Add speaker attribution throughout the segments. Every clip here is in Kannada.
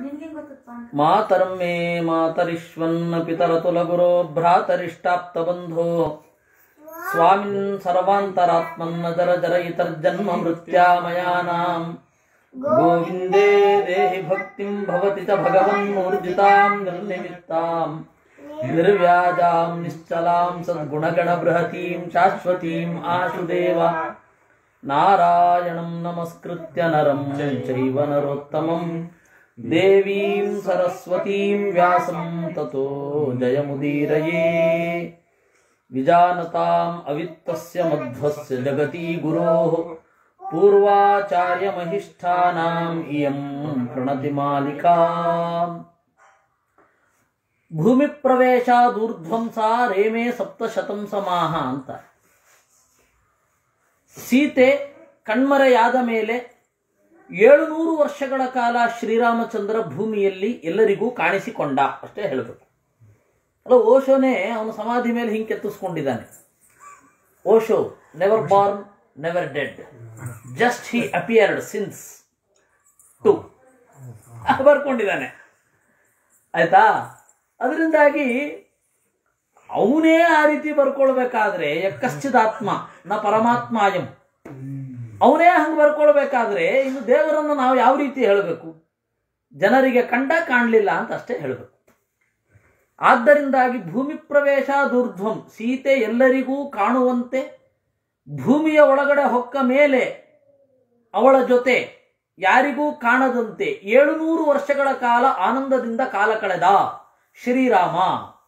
Speaker 1: ನಿಮ್ಗೆ ಗೊತ್ತಪ್ಪ ಅಂತ
Speaker 2: ಮಾತರಂ ಮೇ ಮಾತರಿಶ್ವನ್ನ ಪಿತರತುಲಗುರೋ ಭ್ರಾತರಿಷ್ಟಾಪ್ತ ಬಂಧೋ ಸ್ವಾಮಿನ್ ಸರ್ವಾಂತರಾತ್ಮನ್ನ ಜರ ಜರ ಇತರ್ಜನ್ಮ ಮೃತ್ಯಾಮಯಾನಾಂ ಗೋವಿಂದೇ ದೇಹಿ ಭಕ್ತಿಂ ಭವತಿ ಚ ಭಗವನ್ಮೂರ್ಜಿತಾಂ ನಿರ್ನಿಮಿತ್ತಾಂ ನಿರ್ವ್ಯಾಜಾಂ ನಿಶ್ಚಲಾಂ ಸದ್ಗುಣಗಣ ಬೃಹತೀಂ ಶಾಶ್ವತೀಂ ಆಶುದೇವ ನಾರಾಯಣಂ ನಮಸ್ಕೃತ್ಯ ನರಂ ಚೈವ ನರೋತ್ತಮಂ ದೇವೀಂ ಸರಸ್ವತೀಂ ವ್ಯಾಸಂ ತತೋ ಜಯಮುದೀರಯೇ ವಿಜಾನತಾಂ ಅವಿತ್ತಸ್ಯ ಮಧ್ವಸ್ಯ ಜಗತಿ ಗುರೋಃ ಪೂರ್ವಾಚಾರ್ಯಮಹಿಷ್ಠಾನಾಂ ಇಯಂ ಪ್ರಣತಿ ಮಾಲಿಕಾ ಭೂಮಿ ಪ್ರವೇಶಾದೂರ್ಧ್ವಂಸ ರೇಮೆ ಸಪ್ತಶತಂ ಸಮಾಹ ಅಂತ ಸೀತೆ ಕಣ್ಮರೆಯಾದ ಮೇಲೆ ಏಳುನೂರು ವರ್ಷಗಳ ಕಾಲ ಶ್ರೀರಾಮಚಂದ್ರ ಭೂಮಿಯಲ್ಲಿ ಎಲ್ಲರಿಗೂ ಕಾಣಿಸಿಕೊಂಡ ಅಷ್ಟೇ ಹೇಳಬೇಕು ಅಲ್ಲ ಓಶೋನೇ ಅವನ ಸಮಾಧಿ ಮೇಲೆ ಹಿಂಗೆ ಕೆತ್ತಿಸ್ಕೊಂಡಿದ್ದಾನೆ Osho never born never dead just he appeared since to ಬರ್ಕೊಂಡಿದ್ದಾನೆ ಆಯ್ತಾ ಅದರಿಂದಾಗಿ ಅವನೇ ಆ ರೀತಿ ಬರ್ಕೊಳ್ಬೇಕಾದ್ರೆ ಯಕ್ಕಶ್ಚಿದಾತ್ಮ ನ ಪರಮಾತ್ಮಾಯಂ ಅವನೇ ಹಂಗೆ ಬರ್ಕೊಳ್ಬೇಕಾದ್ರೆ ಇನ್ನು ದೇವರನ್ನು ನಾವು ಯಾವ ರೀತಿ ಹೇಳಬೇಕು ಜನರಿಗೆ ಕಂಡ ಕಾಣಲಿಲ್ಲ ಅಂತ ಅಷ್ಟೇ ಹೇಳಬೇಕು ಆದ್ದರಿಂದಾಗಿ ಭೂಮಿ ಪ್ರವೇಶ ದುರ್ಧ್ವಂ ಸೀತೆ ಎಲ್ಲರಿಗೂ ಕಾಣುವಂತೆ ಭೂಮಿಯ ಒಳಗಡೆ ಹೊಕ್ಕ ಮೇಲೆ ಅವಳ ಜೊತೆ ಯಾರಿಗೂ ಕಾಣದಂತೆ ಏಳುನೂರು ವರ್ಷಗಳ ಕಾಲ ಆನಂದದಿಂದ ಕಾಲ ಕಳೆದ ಶ್ರೀರಾಮ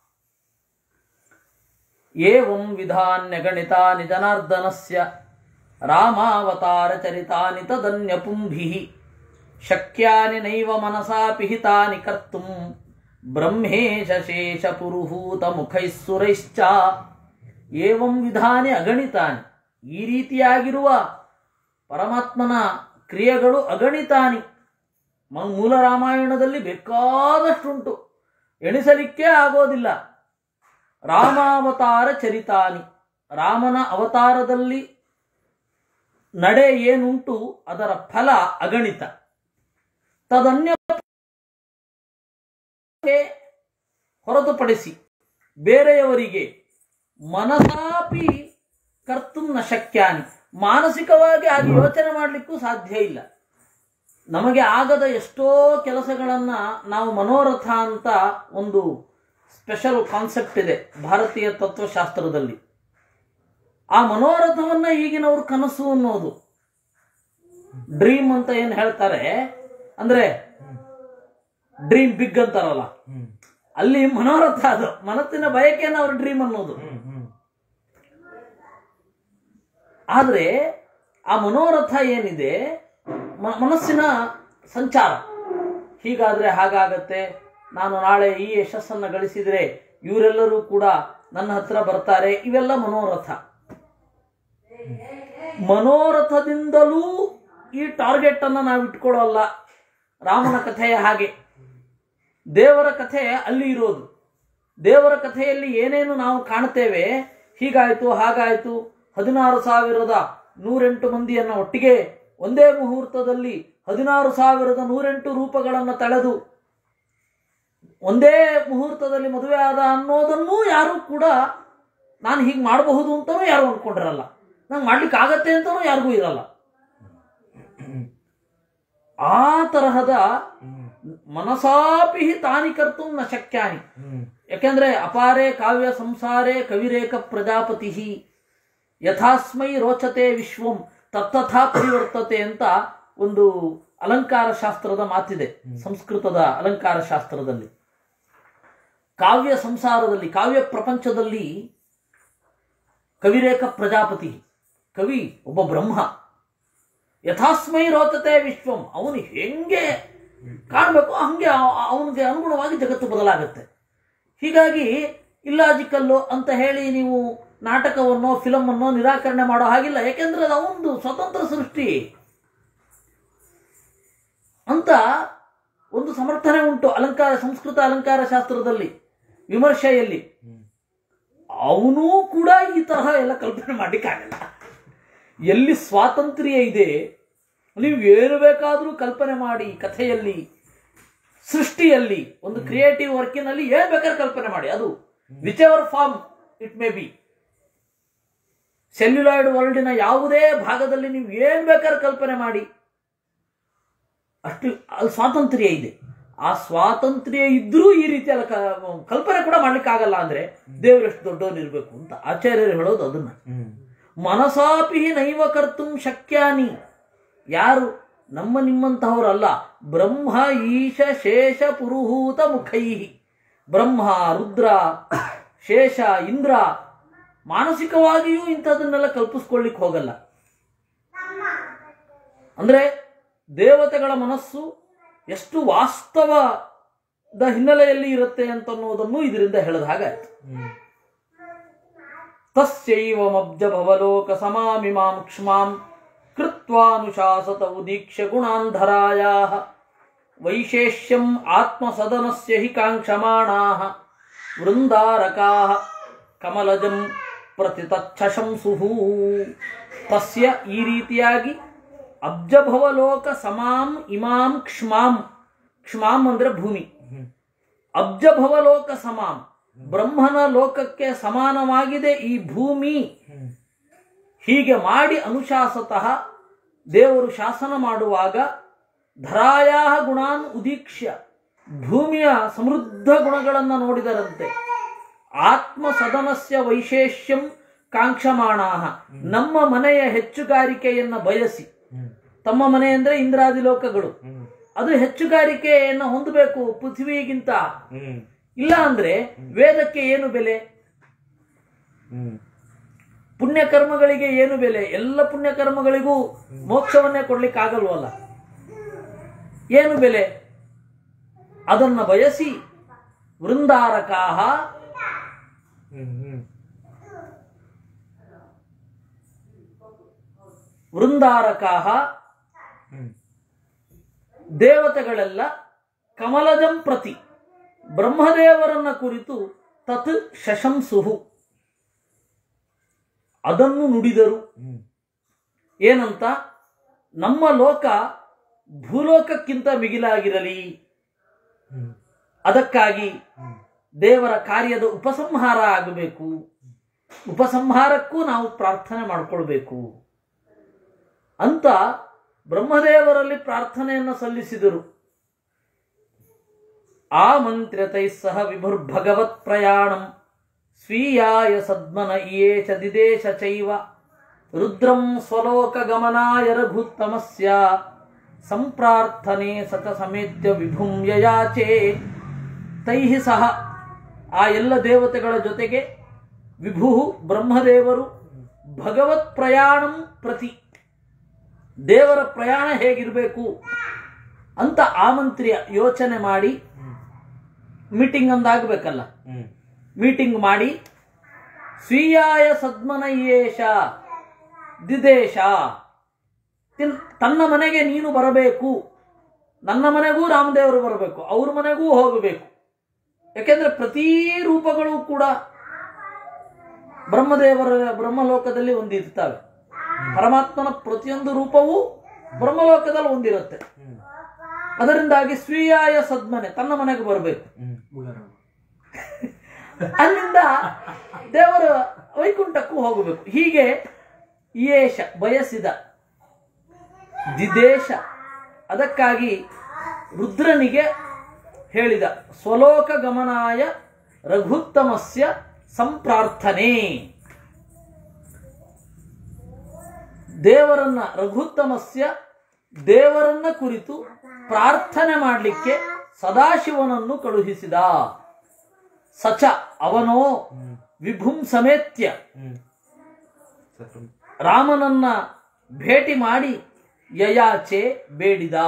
Speaker 2: ಏವಂ ವಿಧಾನ್ಯಗಣಿತಾನಿ ಜನಾರ್ದನಸ್ಯ ರಾಮಾವತಾರ ಚರಿತಾನಿ ತದನ್ಯಪುಂಭಿಃ ಶಕ್ಯಾನಿ ನೈವ ಮನಸಾ ಪಿಹಿತಾನಿ ಕರ್ತುಂ ಬ್ರಹ್ಮೇಶ ಶೇಷ ಪುರುಹೂತ ಮುಖೈಸ್ಸುರೈಶ್ಚ ಏವಂ ವಿಧಾನೆ ಅಗಣಿತಾನಿ ಈ ರೀತಿಯಾಗಿರುವ ಪರಮಾತ್ಮನ ಕ್ರಿಯೆಗಳು ಅಗಣಿತಾನಿ ಮ- ಮೂಲ ರಾಮಾಯಣದಲ್ಲಿ ಬೇಕಾದಷ್ಟುಂಟು ಎಣಿಸಲಿಕ್ಕೆ ಆಗೋದಿಲ್ಲ ರಾಮಾವತಾರ ಚರಿತಾನಿ ರಾಮನ ಅವತಾರದಲ್ಲಿ ನಡೆ ಏನುಂಟು ಅದರ ಫಲ ಅಗಣಿತ ತದನ್ಯ ಹೊರತುಪಡಿಸಿ ಬೇರೆಯವರಿಗೆ ಮನಸಾಪಿ ಕರ್ತುಂ ನ ಶಕ್ಯಾನಿ ಮಾನಸಿಕವಾಗಿ ಹಾಗೆ ಯೋಚನೆ ಮಾಡಲಿಕ್ಕೂ ಸಾಧ್ಯ ಇಲ್ಲ ನಮಗೆ ಆಗದ ಎಷ್ಟೋ ಕೆಲಸಗಳನ್ನ ನಾವು ಮನೋರಥ ಅಂತ ಒಂದು ಸ್ಪೆಷಲ್ ಕಾನ್ಸೆಪ್ಟ್ ಇದೆ ಭಾರತೀಯ ತತ್ವಶಾಸ್ತ್ರದಲ್ಲಿ ಆ ಮನೋರಥವನ್ನ ಈಗಿನವರು ಕನಸು ಅನ್ನೋದು ಡ್ರೀಮ್ ಅಂತ ಏನು ಹೇಳ್ತಾರೆ ಅಂದ್ರೆ ಡ್ರೀಮ್ ಬಿಗ್ ಅಂತಾರಲ್ಲ ಅಲ್ಲಿ ಮನೋರಥ ಅದು ಮನಸ್ಸಿನ ಬಯಕೆಯನ್ನು ಅವ್ರ ಡ್ರೀಮ್ ಅನ್ನೋದು ಆದ್ರೆ ಆ ಮನೋರಥ ಏನಿದೆ ಮ- ಮನಸ್ಸಿನ ಸಂಚಾರ ಹೀಗಾದ್ರೆ ಹಾಗಾಗತ್ತೆ ನಾನು ನಾಳೆ ಈ ಯಶಸ್ಸನ್ನ ಗಳಿಸಿದ್ರೆ ಇವರೆಲ್ಲರೂ ಕೂಡ ನನ್ನ ಹತ್ರ ಬರ್ತಾರೆ ಇವೆಲ್ಲ ಮನೋರಥ ಮನೋರಥದಿಂದಲೂ ಈ ಟಾರ್ಗೆಟ್ ಅನ್ನ ನಾವು ಇಟ್ಕೊಳ್ಳೋಲ್ಲ ರಾಮನ ಕಥೆಯ ಹಾಗೆ ದೇವರ ಕಥೆ ಅಲ್ಲಿ ಇರೋದು ದೇವರ ಕಥೆಯಲ್ಲಿ ಏನೇನು ನಾವು ಕಾಣ್ತೇವೆ ಹೀಗಾಯ್ತು ಹಾಗಾಯ್ತು ಹದಿನಾರು ಸಾವಿರದ ನೂರೆಂಟು ಮಂದಿಯನ್ನು ಒಟ್ಟಿಗೆ ಒಂದೇ ಮುಹೂರ್ತದಲ್ಲಿ ಹದಿನಾರು ಸಾವಿರದ ನೂರೆಂಟು ರೂಪಗಳನ್ನು ತಳೆದು ಒಂದೇ ಮುಹೂರ್ತದಲ್ಲಿ ಮದುವೆ ಆದ ಅನ್ನೋದನ್ನೂ ಯಾರು ಕೂಡ ನಾನು ಹೀಗೆ ಮಾಡಬಹುದು ಅಂತಲೂ ಯಾರು ಅಂದ್ಕೊಂಡಿರಲ್ಲ ನಂಗೆ ಮಾಡ್ಲಿಕ್ಕೆ ಆಗತ್ತೆ ಅಂತಲೂ ಯಾರಿಗೂ ಇರಲ್ಲ ಆ ತರಹದ ಮನಸಾಪಿ ತಾನಿ ಕರ್ತು ನ ಶಕ್ಯಾನಿ ಯಾಕೆಂದ್ರೆ ಅಪಾರೆ ಕಾವ್ಯ ಸಂಸಾರೆ ಕವಿರೇಕ ಪ್ರಜಾಪತಿ ಯಥಾಸ್ಮೈ ರೋಚತೆ ವಿಶ್ವಂ ತತ್ತಥಾ ಪರಿವರ್ತತೆ ಅಂತ ಒಂದು ಅಲಂಕಾರ ಶಾಸ್ತ್ರದ ಮಾತಿದೆ ಸಂಸ್ಕೃತದ ಅಲಂಕಾರ ಶಾಸ್ತ್ರದಲ್ಲಿ ಕಾವ್ಯ ಸಂಸಾರದಲ್ಲಿ ಕಾವ್ಯ ಪ್ರಪಂಚದಲ್ಲಿ ಕವಿರೇಕ ಪ್ರಜಾಪತಿ ಕವಿ ಒಬ್ಬ ಬ್ರಹ್ಮ ಯಥಾಸ್ಮೈ ರೋಚತೆ ವಿಶ್ವಂ ಅವನು ಹೆಂಗೆ ಕಾಣಬೇಕು ಹಂಗೆ ಅವನಿಗೆ ಅನುಗುಣವಾಗಿ ಜಗತ್ತು ಬದಲಾಗುತ್ತೆ ಹೀಗಾಗಿ ಇಲ್ಲಾಜಿಕಲ್ಲು ಅಂತ ಹೇಳಿ ನೀವು ನಾಟಕವನ್ನೋ ಫಿಲಮ್ ಅನ್ನೋ ನಿರಾಕರಣೆ ಮಾಡೋ ಹಾಗಿಲ್ಲ ಯಾಕೆಂದ್ರೆ ಅದು ಅವನದು ಸ್ವತಂತ್ರ ಸೃಷ್ಟಿ ಅಂತ ಒಂದು ಸಮರ್ಥನೆ ಉಂಟು ಅಲಂಕಾರ ಸಂಸ್ಕೃತ ಅಲಂಕಾರ ಶಾಸ್ತ್ರದಲ್ಲಿ ವಿಮರ್ಶೆಯಲ್ಲಿ ಅವನೂ ಕೂಡ ಈ ತರಹ ಎಲ್ಲ ಕಲ್ಪನೆ ಮಾಡಲಿಕ್ಕಾಗಲ್ಲ ಎಲ್ಲಿ ಸ್ವಾತಂತ್ರ್ಯ ಇದೆ ನೀವು ಏನು ಬೇಕಾದರೂ ಕಲ್ಪನೆ ಮಾಡಿ ಕಥೆಯಲ್ಲಿ ಸೃಷ್ಟಿಯಲ್ಲಿ ಒಂದು ಕ್ರಿಯೇಟಿವ್ ವರ್ಕಿನಲ್ಲಿ ಏನ್ ಬೇಕಾದ್ರೆ ಕಲ್ಪನೆ ಮಾಡಿ ಅದು which ever form it may be celluloid ವರ್ಲ್ಡಿನ ಯಾವುದೇ ಭಾಗದಲ್ಲಿ ನೀವು ಏನ್ ಬೇಕಾದ್ರೆ ಕಲ್ಪನೆ ಮಾಡಿ ಅಷ್ಟು ಅಲ್ಲಿ ಸ್ವಾತಂತ್ರ್ಯ ಇದೆ ಆ ಸ್ವಾತಂತ್ರ್ಯ ಇದ್ರೂ ಈ ರೀತಿಯ ಕ- ಕಲ್ಪನೆ ಕೂಡ ಮಾಡ್ಲಿಕ್ಕೆ ಆಗಲ್ಲ ಅಂದ್ರೆ ದೇವರೆಷ್ಟು ದೊಡ್ಡವನಿರ್ಬೇಕು ಅಂತ ಆಚಾರ್ಯರು ಹೇಳೋದು ಅದನ್ನ ಮನಸಾಪಿ ನೈವ ಕರ್ತುಂ ಶಕ್ಯಾನಿ ಯಾರು ನಮ್ಮ ನಿಮ್ಮಂತಹವರಲ್ಲ ಬ್ರಹ್ಮ ಈಶ ಶೇಷ ಪುರುಹೂತ ಮುಖೈ ಬ್ರಹ್ಮ ರುದ್ರ ಶೇಷ ಇಂದ್ರ ಮಾನಸಿಕವಾಗಿಯೂ ಇಂಥದನ್ನೆಲ್ಲ ಕಲ್ಪಿಸ್ಕೊಳ್ಳಿಕ್ಕೆ ಹೋಗಲ್ಲ ಅಂದ್ರೆ ದೇವತೆಗಳ ಮನಸ್ಸು ಎಷ್ಟು ವಾಸ್ತವದ ಹಿನ್ನೆಲೆಯಲ್ಲಿ ಇರುತ್ತೆ ಅಂತನ್ನುವುದನ್ನು ಇದರಿಂದ ಹೇಳಿದ ಹಾಗಾಯ್ತು ತಸ್ಯೈವಮಬ್ಜ ಭವಲೋಕ ಸಮಾಮಿಮಾಂ ಕ್ಷ್ಮಾಂ ಕೃತ್ವಾನುಶಾಸತ ಉದೀಕ್ಷ್ಯ ಗುಣಾಂಧರಾಯಾಃ ವೈಶೇಷ್ಯಂ ಆತ್ಮಸದನಸ್ಯ ಹಿ ಕಾಂಕ್ಷಮಾಣಾಃ ವೃಂದಾರಕಾಃ ಕಮಲಜಂ ಪ್ರತಿತಚ್ಛಶಂಸುಃ ತಸ್ಯ ಈ ರೀತಿಯಾಗಿ ಅಬ್ಜಭವಲೋಕ ಸಮಾಂ ಇಮಾಂ ಕ್ಷ್ಮಾಂ ಕ್ಷ್ಮಾಂ ಅಂದ್ರೆ ಭೂಮಿ ಅಬ್ಜಭವಲೋಕ ಸಮಾಂ ಬ್ರಹ್ಮನ ಲೋಕಕ್ಕೆ ಸಮಾನವಾಗಿದೆ ಈ ಭೂಮಿ ಹೀಗೆ ಮಾಡಿ ಅನುಶಾಸತಃ ದೇವರು ಶಾಸನ ಮಾಡುವಾಗ ಧರಾಯಾ ಗುಣಾನ್ ಉದೀಕ್ಷ್ಯ ಭೂಮಿಯ ಸಮೃದ್ಧ ಗುಣಗಳನ್ನು ನೋಡಿದರಂತೆ ಆತ್ಮ ಸದನಸ್ಯ ವೈಶೇಷ್ಯಂ ಕಾಂಕ್ಷಮಾಣಾಹ ನಮ್ಮ ಮನೆಯ ಹೆಚ್ಚುಗಾರಿಕೆಯನ್ನ ಬಯಸಿ ತಮ್ಮ ಮನೆ ಅಂದ್ರೆ ಇಂದ್ರಾದಿ ಲೋಕಗಳು ಅದು ಹೆಚ್ಚುಗಾರಿಕೆಯನ್ನು ಹೊಂದಬೇಕು ಪೃಥ್ವಿಗಿಂತ ಇಲ್ಲ ಅಂದ್ರೆ ವೇದಕ್ಕೆ ಏನು ಬೆಲೆ ಪುಣ್ಯಕರ್ಮಗಳಿಗೆ ಏನು ಬೆಲೆ ಎಲ್ಲ ಪುಣ್ಯಕರ್ಮಗಳಿಗೂ ಮೋಕ್ಷವನ್ನೇ ಕೊಡ್ಲಿಕ್ಕೆ ಆಗಲ್ವಲ್ಲ ಏನು ಬೆಲೆ ಅದನ್ನ ಬಯಸಿ ವೃಂದಾರಕಾಹ ವೃಂದಾರಕಾಹ ದೇವತೆಗಳೆಲ್ಲ ಕಮಲಜಂ ಪ್ರತಿ ಬ್ರಹ್ಮದೇವರನ್ನ ಕುರಿತು ತತ್ ಶಶಂಸುಹು ಅದನ್ನು ನುಡಿದರು ಏನಂತ ನಮ್ಮ ಲೋಕ ಭೂಲೋಕಕ್ಕಿಂತ ಮಿಗಿಲಾಗಿರಲಿ ಅದಕ್ಕಾಗಿ ದೇವರ ಕಾರ್ಯದ ಉಪಸಂಹಾರ ಆಗಬೇಕು ಉಪಸಂಹಾರಕ್ಕೂ ನಾವು ಪ್ರಾರ್ಥನೆ ಮಾಡಿಕೊಳ್ಬೇಕು ಅಂತ ಬ್ರಹ್ಮದೇವರಲ್ಲಿ ಪ್ರಾರ್ಥನೆಯನ್ನು ಸಲ್ಲಿಸಿದರು ಆಮಂತ್ರ್ಯತೈ ಸಹ ವಿಭುರ್ಭಗವತ್ ಪ್ರಯಾಣಂ ಸ್ವೀಯಾಯ ಸದ್ಮನ ಇಯೇಷ ದಿದೇಶ ಚೈವ ರುದ್ರಂ ಸ್ವಲೋಕ ಗಮನಾಯ ರಘುತ್ತಮಸ್ಯ ಸಂಪ್ರಾರ್ಥನೆ ಸತ ಸಮೇತ್ಯ ವಿಭುಂ ಯಯಾಚೆ ತೈಃ ಸಹ ಆ ಎಲ್ಲ ದೇವತೆಗಳ ಜೊತೆಗೆ ವಿಭು ಬ್ರಹ್ಮದೇವರು ಭಗವತ್ ಪ್ರಯಾಣಂ ಪ್ರತಿ ದೇವರ ಪ್ರಯಾಣ ಹೇಗಿರಬೇಕು ಅಂತ ಆಮಂತ್ರ್ಯ ಯೋಚನೆ ಮಾಡಿ ಮೀಟಿಂಗ್ ಅಂದಾಗಬೇಕಲ್ಲ ಮೀಟಿಂಗ್ ಮಾಡಿ ಸ್ವೀಯಾಯ ಸದ್ಮನಯ್ಯೇಶ ದಿದೇಶ ತಿನ್- ತನ್ನ ಮನೆಗೆ ನೀನು ಬರಬೇಕು ನನ್ನ ಮನೆಗೂ ರಾಮದೇವರು ಬರಬೇಕು ಅವ್ರ ಮನೆಗೂ ಹೋಗಬೇಕು ಯಾಕೆಂದ್ರೆ ಪ್ರತಿ ರೂಪಗಳು ಕೂಡ ಬ್ರಹ್ಮದೇವರ ಬ್ರಹ್ಮಲೋಕದಲ್ಲಿ ಒಂದಿರ್ತವೆ ಪರಮಾತ್ಮನ ಪ್ರತಿಯೊಂದು ರೂಪವೂ ಬ್ರಹ್ಮಲೋಕದಲ್ಲಿ ಒಂದಿರುತ್ತೆ ಅದರಿಂದಾಗಿ ಸ್ವೀಯಾಯ ಸದ್ಮನೆ ತನ್ನ ಮನೆಗೆ ಬರಬೇಕು ಅಲ್ಲಿಂದ ದೇವರ ವೈಕುಂಠಕ್ಕೂ ಹೋಗಬೇಕು ಹೀಗೆ ಯೇಷ ಬಯಸಿದ ದಿದೇಶ ಅದಕ್ಕಾಗಿ ರುದ್ರನಿಗೆ ಹೇಳಿದ ಸ್ವಲೋಕ ಗಮನಾಯ ರಘುತ್ತಮಸ್ಯ ಸಂಪ್ರಾರ್ಥನೆ ದೇವರನ್ನ ರಘುತ್ತಮಸ್ಯ ದೇವರನ್ನ ಕುರಿತು ಪ್ರಾರ್ಥನೆ ಮಾಡಲಿಕ್ಕೆ ಸದಾಶಿವನನ್ನು ಕಳುಹಿಸಿದ ಸಚ ಅವನೋ ವಿಭುಂ ಸಮೇತ್ಯ ರಾಮನನ್ನ ಭೇಟಿ ಮಾಡಿ ಯಯಾಚೆ ಬೇಡಿದ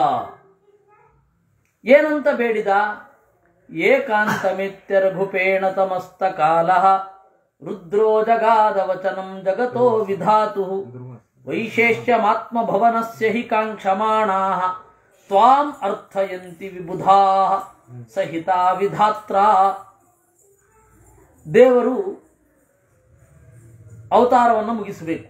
Speaker 2: ಏನಂತ ಬೇಡಿದ ಏಕಾಂತಮಿತ್ಯ ರಘುಪೇಣ ತಮಸ್ತ ಕಾಲ ರುದ್ರೋ ಜಗಾದ ವಚನಂ ಜಗತೋ ವಿಧಾತು ವೈಶೇಷ್ಯಮಾತ್ಮ ಭವನಸ್ಯ ಹಿ ಕಾಂಕ್ಷಮಾಣಾ ತ್ವಾಂ ಅರ್ಥಯಂತಿ ವಿಬುಧಾ ಸಹಿತ ವಿಧಾತ್ರ ದೇವರು ಅವತಾರವನ್ನು ಮುಗಿಸಬೇಕು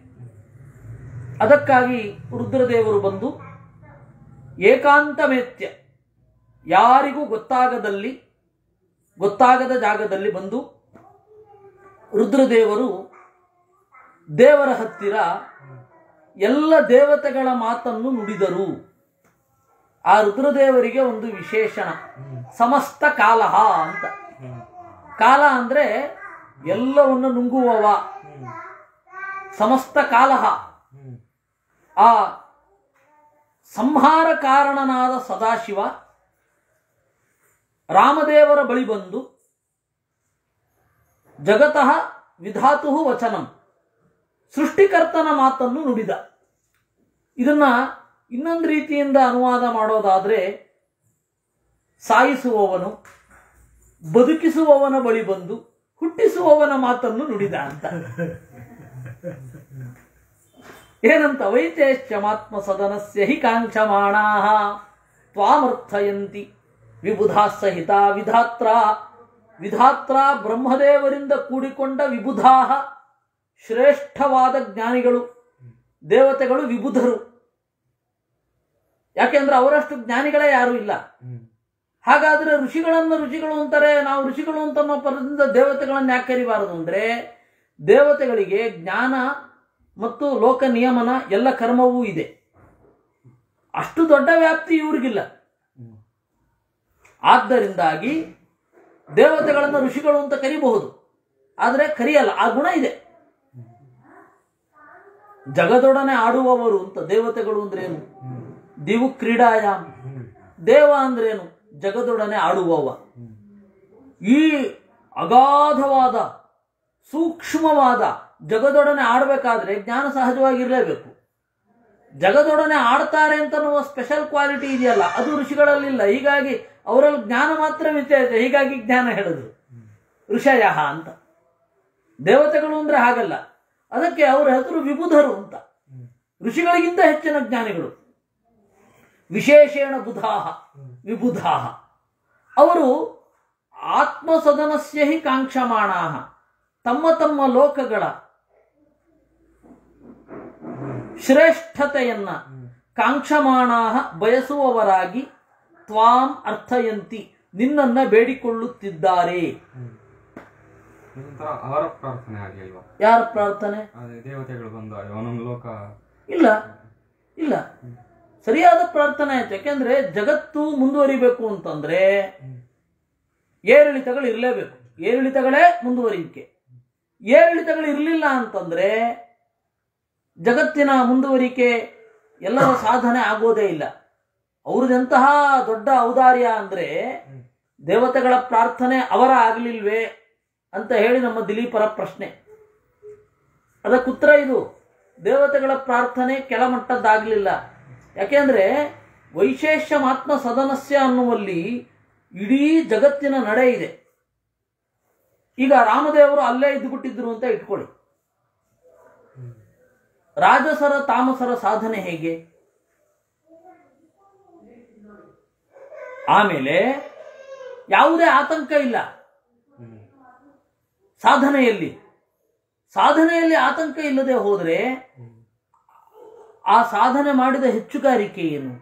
Speaker 2: ಅದಕ್ಕಾಗಿ ರುದ್ರದೇವರು ಬಂದು ಏಕಾಂತಮೇತ್ಯ ಯಾರಿಗೂ ಗೊತ್ತಾಗದಲ್ಲಿ ಗೊತ್ತಾಗದ ಜಾಗದಲ್ಲಿ ಬಂದು ರುದ್ರದೇವರು ದೇವರ ಹತ್ತಿರ ಎಲ್ಲ ದೇವತೆಗಳ ಮಾತನ್ನು ನುಡಿದರು ಆ ರುದ್ರದೇವರಿಗೆ ಒಂದು ವಿಶೇಷಣ ಸಮಸ್ತ ಕಾಲಹ ಅಂತ ಕಾಲ ಅಂದ್ರೆ ಎಲ್ಲವನ್ನು ನುಂಗುವವ ಸಮಸ್ತ ಕಾಲಹ ಆ ಸಂಹಾರ ಕಾರಣನಾದ ಸದಾಶಿವ ರಾಮದೇವರ ಬಳಿ ಬಂದು ಜಗತಃ ವಿಧಾತು ವಚನಂ ಸೃಷ್ಟಿಕರ್ತನ ಮಾತನ್ನು ನುಡಿದ ಇದನ್ನ ಇನ್ನೊಂದು ರೀತಿಯಿಂದ ಅನುವಾದ ಮಾಡೋದಾದ್ರೆ ಸಾಯಿಸುವವನು ಬದುಕಿಸುವವನ ಬಳಿ ಬಂದು ಹುಟ್ಟಿಸುವವನ ಮಾತನ್ನು ನುಡಿದ ಅಂತ ಏನಂತ ವೈಚೇಶ್ಚಮಾತ್ಮ ಸದನಸ್ಯ ಹಿ ಕಾಂಕ್ಷಮಾಣಾ ತ್ವಾಮರ್ಥಯಂತಿ ವಿಬುಧಾ ಸಹಿತ ವಿಧಾತ್ರ ವಿಧಾತ್ರ ಬ್ರಹ್ಮದೇವರಿಂದ ಕೂಡಿಕೊಂಡ ವಿಬುಧಾ ಶ್ರೇಷ್ಠವಾದ ಜ್ಞಾನಿಗಳು ದೇವತೆಗಳು ವಿಬುಧರು ಯಾಕೆಂದ್ರೆ ಅವರಷ್ಟು ಜ್ಞಾನಿಗಳೇ ಯಾರೂ ಇಲ್ಲ ಹಾಗಾದ್ರೆ ಋಷಿಗಳನ್ನು ಋಷಿಗಳು ಅಂತಾರೆ ನಾವು ಋಷಿಗಳು ಅಂತ ಅನ್ನೋ ಪದದಿಂದ ದೇವತೆಗಳನ್ನು ಯಾಕೆ ಕರಿಬಾರದು ಅಂದ್ರೆ ದೇವತೆಗಳಿಗೆ ಜ್ಞಾನ ಮತ್ತು ಲೋಕ ನಿಯಮನ ಎಲ್ಲ ಕರ್ಮವೂ ಇದೆ ಅಷ್ಟು ದೊಡ್ಡ ವ್ಯಾಪ್ತಿ ಇವ್ರಿಗಿಲ್ಲ ಆದ್ದರಿಂದಾಗಿ ದೇವತೆಗಳನ್ನು ಋಷಿಗಳು ಅಂತ ಕರಿಬಹುದು ಆದರೆ ಕರಿಯಲ್ಲ ಆ ಗುಣ ಇದೆ ಜಗದೊಡನೆ ಆಡುವವರು ಅಂತ ದೇವತೆಗಳು ಅಂದ್ರೇನು ದಿವು ಕ್ರೀಡಾಯಾಮ್ ದೇವ ಅಂದ್ರೇನು ಜಗದೊಡನೆ ಆಡುವವ ಈ ಅಗಾಧವಾದ ಸೂಕ್ಷ್ಮವಾದ ಜಗದೊಡನೆ ಆಡಬೇಕಾದ್ರೆ ಜ್ಞಾನ ಸಹಜವಾಗಿರಲೇಬೇಕು ಜಗದೊಡನೆ ಆಡ್ತಾರೆ ಅಂತ ಅನ್ನುವ ಸ್ಪೆಷಲ್ ಕ್ವಾಲಿಟಿ ಇದೆಯಲ್ಲ ಅದು ಋಷಿಗಳಲ್ಲಿಲ್ಲ ಹೀಗಾಗಿ ಅವರಲ್ಲಿ ಜ್ಞಾನ ಮಾತ್ರ ವ್ಯತ್ಯಾಸ ಹೀಗಾಗಿ ಜ್ಞಾನ ಹೇಳಿದ್ರು ಋಷಯ ಅಂತ ದೇವತೆಗಳು ಅಂದ್ರೆ ಹಾಗಲ್ಲ ಅದಕ್ಕೆ ಅವರ ಹೆಸರು ವಿಬುಧರು ಅಂತ ಋಷಿಗಳಿಗಿಂತ ಹೆಚ್ಚಿನ ಜ್ಞಾನಿಗಳು ವಿಶೇಷೇಣ ಬುಧಾಹ ವಿಬುಧಾಹ ಅವರು ಆತ್ಮಸದನಸ್ಯ ಹಿ ಕಾಂಕ್ಷಮಾಣಾಹ ತಮ್ಮ ತಮ್ಮ ಲೋಕಗಳ ಶ್ರೇಷ್ಠತೆಯನ್ನ ಕಾಂಕ್ಷಮಾಣಾಹ ಬಯಸುವವರಾಗಿ ತ್ವಾಂ ಅರ್ಥಯಂತಿ ನಿನ್ನನ್ನ ಬೇಡಿಕೊಳ್ಳುತ್ತಿದ್ದಾರೆ
Speaker 1: ಒಂಥರ ಅವರ ಪ್ರಾರ್ಥನೆ ಆಗ್ಲಿಲ್ವಾ
Speaker 2: ಯಾರ ಪ್ರಾರ್ಥನೆ
Speaker 1: ಅದೇ ದೇವತೆಗಳು ಬಂದಾಗ ಒಂದೊಂದು ಲೋಕ
Speaker 2: ಇಲ್ಲ ಇಲ್ಲ ಸರಿಯಾದ ಪ್ರಾರ್ಥನೆ ಆಯ್ತು ಯಾಕೆಂದ್ರೆ ಜಗತ್ತು ಮುಂದುವರಿಬೇಕು ಅಂತಂದ್ರೆ ಏರಿಳಿತಗಳು ಇರಲೇಬೇಕು ಏರಿಳಿತಗಳೇ ಮುಂದುವರಿಕೆ ಏರಿಳಿತಗಳು ಇರಲಿಲ್ಲ ಅಂತಂದ್ರೆ ಜಗತ್ತಿನ ಮುಂದುವರಿಕೆ ಎಲ್ಲರ ಸಾಧನೆ ಆಗೋದೇ ಇಲ್ಲ ಅವ್ರದ್ದೆಂತಹ ದೊಡ್ಡ ಔದಾರ್ಯ ಅಂದ್ರೆ ದೇವತೆಗಳ ಪ್ರಾರ್ಥನೆ ಅವರ ಆಗ್ಲಿಲ್ವೇ ಅಂತ ಹೇಳಿ ನಮ್ಮ ದಿಲೀಪರ ಪ್ರಶ್ನೆ ಅದಕ್ಕುತ್ತರ ಇದು ದೇವತೆಗಳ ಪ್ರಾರ್ಥನೆ ಕೆಳಮಟ್ಟದ್ದಾಗಲಿಲ್ಲ ಯಾಕೆಂದ್ರೆ ವೈಶೇಷ್ಯ ಮಾತ್ಮ ಸದನಸ್ಯ ಅನ್ನುವಲ್ಲಿ ಇಡೀ ಜಗತ್ತಿನ ನಡೆ ಇದೆ ಈಗ ರಾಮದೇವರು ಅಲ್ಲೇ ಇದ್ದುಬಿಟ್ಟಿದ್ರು ಅಂತ ಇಟ್ಕೊಳ್ಳಿ ರಾಜಸರ ತಾಮಸರ ಸಾಧನೆ ಹೇಗೆ ಆಮೇಲೆ ಯಾವುದೇ ಆತಂಕ ಇಲ್ಲ ಸಾಧನೆಯಲ್ಲಿ ಸಾಧನೆಯಲ್ಲಿ ಆತಂಕ ಇಲ್ಲದೆ ಹೋದರೆ ಆ ಸಾಧನೆ ಮಾಡಿದ ಹೆಚ್ಚುಗಾರಿಕೆ ಏನು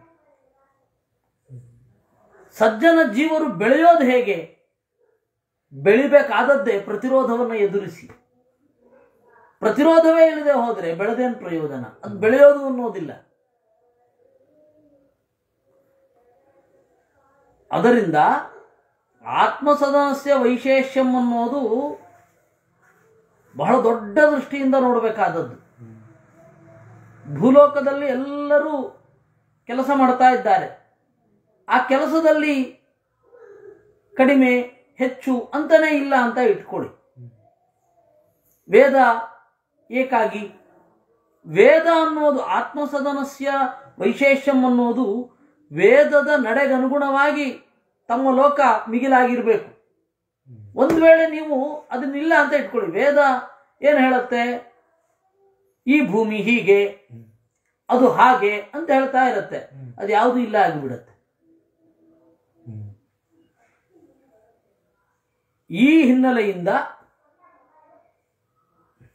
Speaker 2: ಸಜ್ಜನ ಜೀವರು ಬೆಳೆಯೋದು ಹೇಗೆ ಬೆಳಿಬೇಕಾದದ್ದೇ ಪ್ರತಿರೋಧವನ್ನು ಎದುರಿಸಿ ಪ್ರತಿರೋಧವೇ ಇಲ್ಲದೆ ಹೋದರೆ ಬೆಳೆದೇನು ಪ್ರಯೋಜನ ಅದು ಬೆಳೆಯೋದು ಅನ್ನೋದಿಲ್ಲ ಅದರಿಂದ ಆತ್ಮಸದನಸ್ಯ ವೈಶೇಷ್ಯಂ ಅನ್ನೋದು ಬಹಳ ದೊಡ್ಡ ದೃಷ್ಟಿಯಿಂದ ನೋಡಬೇಕಾದದ್ದು ಭೂಲೋಕದಲ್ಲಿ ಎಲ್ಲರೂ ಕೆಲಸ ಮಾಡ್ತಾ ಇದ್ದಾರೆ ಆ ಕೆಲಸದಲ್ಲಿ ಕಡಿಮೆ ಹೆಚ್ಚು ಅಂತಾನೆ ಇಲ್ಲ ಅಂತ ಇಟ್ಕೊಳ್ಳಿ ವೇದ ಏಕಾಗಿ ವೇದ ಅನ್ನೋದು ಆತ್ಮಸದನಸ್ಯ ವೈಶೇಷ್ಯಂ ಅನ್ನೋದು ವೇದದ ನಡೆಗನುಗುಣವಾಗಿ ತಮ್ಮ ಲೋಕ ಮಿಗಿಲಾಗಿರ್ಬೇಕು ಒಂದು ವೇಳೆ ನೀವು ಅದನ್ನಿಲ್ಲ ಅಂತ ಇಟ್ಕೊಳ್ಳಿ ವೇದ ಏನು ಹೇಳುತ್ತೆ ಈ ಭೂಮಿ ಹೀಗೆ ಅದು ಹಾಗೆ ಅಂತ ಹೇಳ್ತಾ ಇರುತ್ತೆ ಅದು ಯಾವುದು ಇಲ್ಲ ಆಗಿಬಿಡುತ್ತೆ ಈ ಹಿನ್ನೆಲೆಯಿಂದ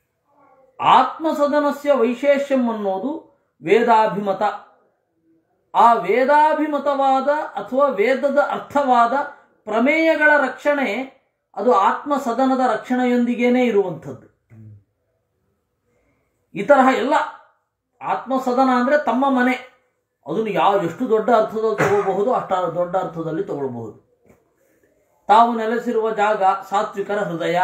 Speaker 2: ಆತ್ಮಸದನಸ್ಯ ವೈಶೇಷ್ಯಂ ಅನ್ನೋದು ವೇದಾಭಿಮತ ಆ ವೇದಾಭಿಮತವಾದ ಅಥವಾ ವೇದದ ಅರ್ಥವಾದ ಪ್ರಮೇಯಗಳ ರಕ್ಷಣೆ ಅದು ಆತ್ಮ ಸದನದ ರಕ್ಷಣೆಯೊಂದಿಗೇನೆ ಇರುವಂಥದ್ದು ಈ ತರಹ ಎಲ್ಲ ಆತ್ಮ ಸದನ ಅಂದ್ರೆ ತಮ್ಮ ಮನೆ ಅದನ್ನು ಯಾವ ಎಷ್ಟು ದೊಡ್ಡ ಅರ್ಥದಲ್ಲಿ ತಗೋಬಹುದು ಅಷ್ಟ ದೊಡ್ಡ ಅರ್ಥದಲ್ಲಿ ತಗೊಳ್ಬಹುದು ತಾವು ನೆಲೆಸಿರುವ ಜಾಗ ಸಾತ್ವಿಕರ ಹೃದಯ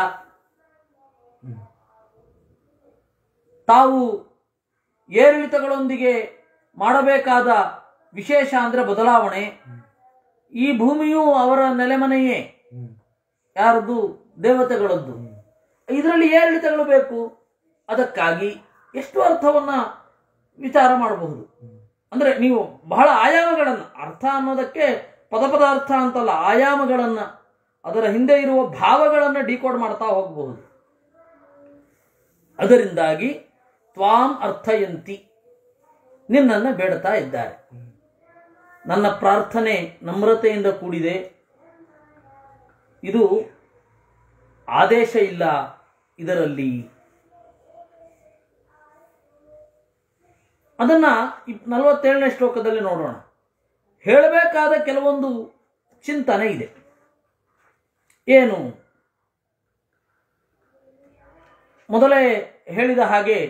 Speaker 2: ತಾವು ಏರಿಳಿತಗಳೊಂದಿಗೆ ಮಾಡಬೇಕಾದ ವಿಶೇಷ ಅಂದ್ರೆ ಬದಲಾವಣೆ ಈ ಭೂಮಿಯು ಅವರ ನೆಲೆಮನೆಯೇ ಯಾರದ್ದು ದೇವತೆಗಳದ್ದು ಇದರಲ್ಲಿ ಏರಿಳಿತಗಳು ಬೇಕು ಅದಕ್ಕಾಗಿ ಎಷ್ಟು ಅರ್ಥವನ್ನ ವಿಚಾರ ಮಾಡಬಹುದು ಅಂದ್ರೆ ನೀವು ಬಹಳ ಆಯಾಮಗಳನ್ನ ಅರ್ಥ ಅನ್ನೋದಕ್ಕೆ ಪದ ಪದಾರ್ಥ ಅಂತಲ್ಲ ಆಯಾಮಗಳನ್ನ ಅದರ ಹಿಂದೆ ಇರುವ ಭಾವಗಳನ್ನು ಡಿಕೋಡ್ ಮಾಡ್ತಾ ಹೋಗಬಹುದು ಅದರಿಂದಾಗಿ ತ್ವಾಂ ಅರ್ಥಯಂತಿ ನಿನ್ನನ್ನು ಬೇಡ್ತಾ ಇದ್ದಾರೆ ನನ್ನ ಪ್ರಾರ್ಥನೆ ನಮ್ರತೆಯಿಂದ ಕೂಡಿದೆ ಇದು ಆದೇಶ ಇಲ್ಲ ಇದರಲ್ಲಿ ಅದನ್ನ ಇಪ್- ನಲವತ್ತೇಳನೇ ಶ್ಲೋಕದಲ್ಲಿ ನೋಡೋಣ ಹೇಳಬೇಕಾದ ಕೆಲವೊಂದು ಚಿಂತನೆ ಇದೆ ಏನು ಮೊದಲೇ ಹೇಳಿದ ಹಾಗೆ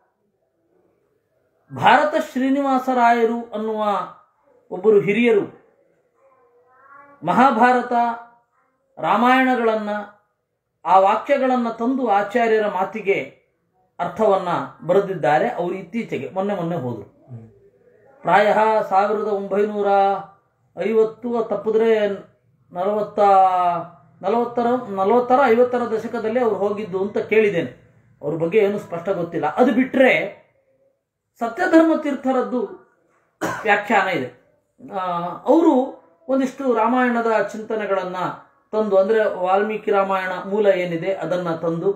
Speaker 2: ಭಾರತ ಶ್ರೀನಿವಾಸರಾಯರು ಅನ್ನುವ ಒಬ್ಬರು ಹಿರಿಯರು ಮಹಾಭಾರತ ರಾಮಾಯಣಗಳನ್ನು ಆ ವಾಕ್ಯಗಳನ್ನು ತಂದು ಆಚಾರ್ಯರ ಮಾತಿಗೆ ಅರ್ಥವನ್ನ ಬರೆದಿದ್ದಾರೆ ಅವರು ಇತ್ತೀಚೆಗೆ ಮೊನ್ನೆ ಮೊನ್ನೆ ಹೋದರು ಪ್ರಾಯ ಸಾವಿರದ ಒಂಬೈನೂರ ಐವತ್ತು ತಪ್ಪಿದ್ರೆ ನಲವತ್ತ ನಲವತ್ತರ ನಲವತ್ತರ ಐವತ್ತರ ದಶಕದಲ್ಲಿ ಅವರು ಹೋಗಿದ್ದು ಅಂತ ಕೇಳಿದ್ದೇನೆ ಅವ್ರ ಬಗ್ಗೆ ಏನು ಸ್ಪಷ್ಟ ಗೊತ್ತಿಲ್ಲ ಅದು ಬಿಟ್ಟರೆ ಸತ್ಯಧರ್ಮ ತೀರ್ಥರದ್ದು ವ್ಯಾಖ್ಯಾನ ಇದೆ ಅವರು ಒಂದಿಷ್ಟು ರಾಮಾಯಣದ ಚಿಂತನೆಗಳನ್ನು ತಂದು ಅಂದರೆ ವಾಲ್ಮೀಕಿ ರಾಮಾಯಣ ಮೂಲ ಏನಿದೆ ಅದನ್ನು ತಂದು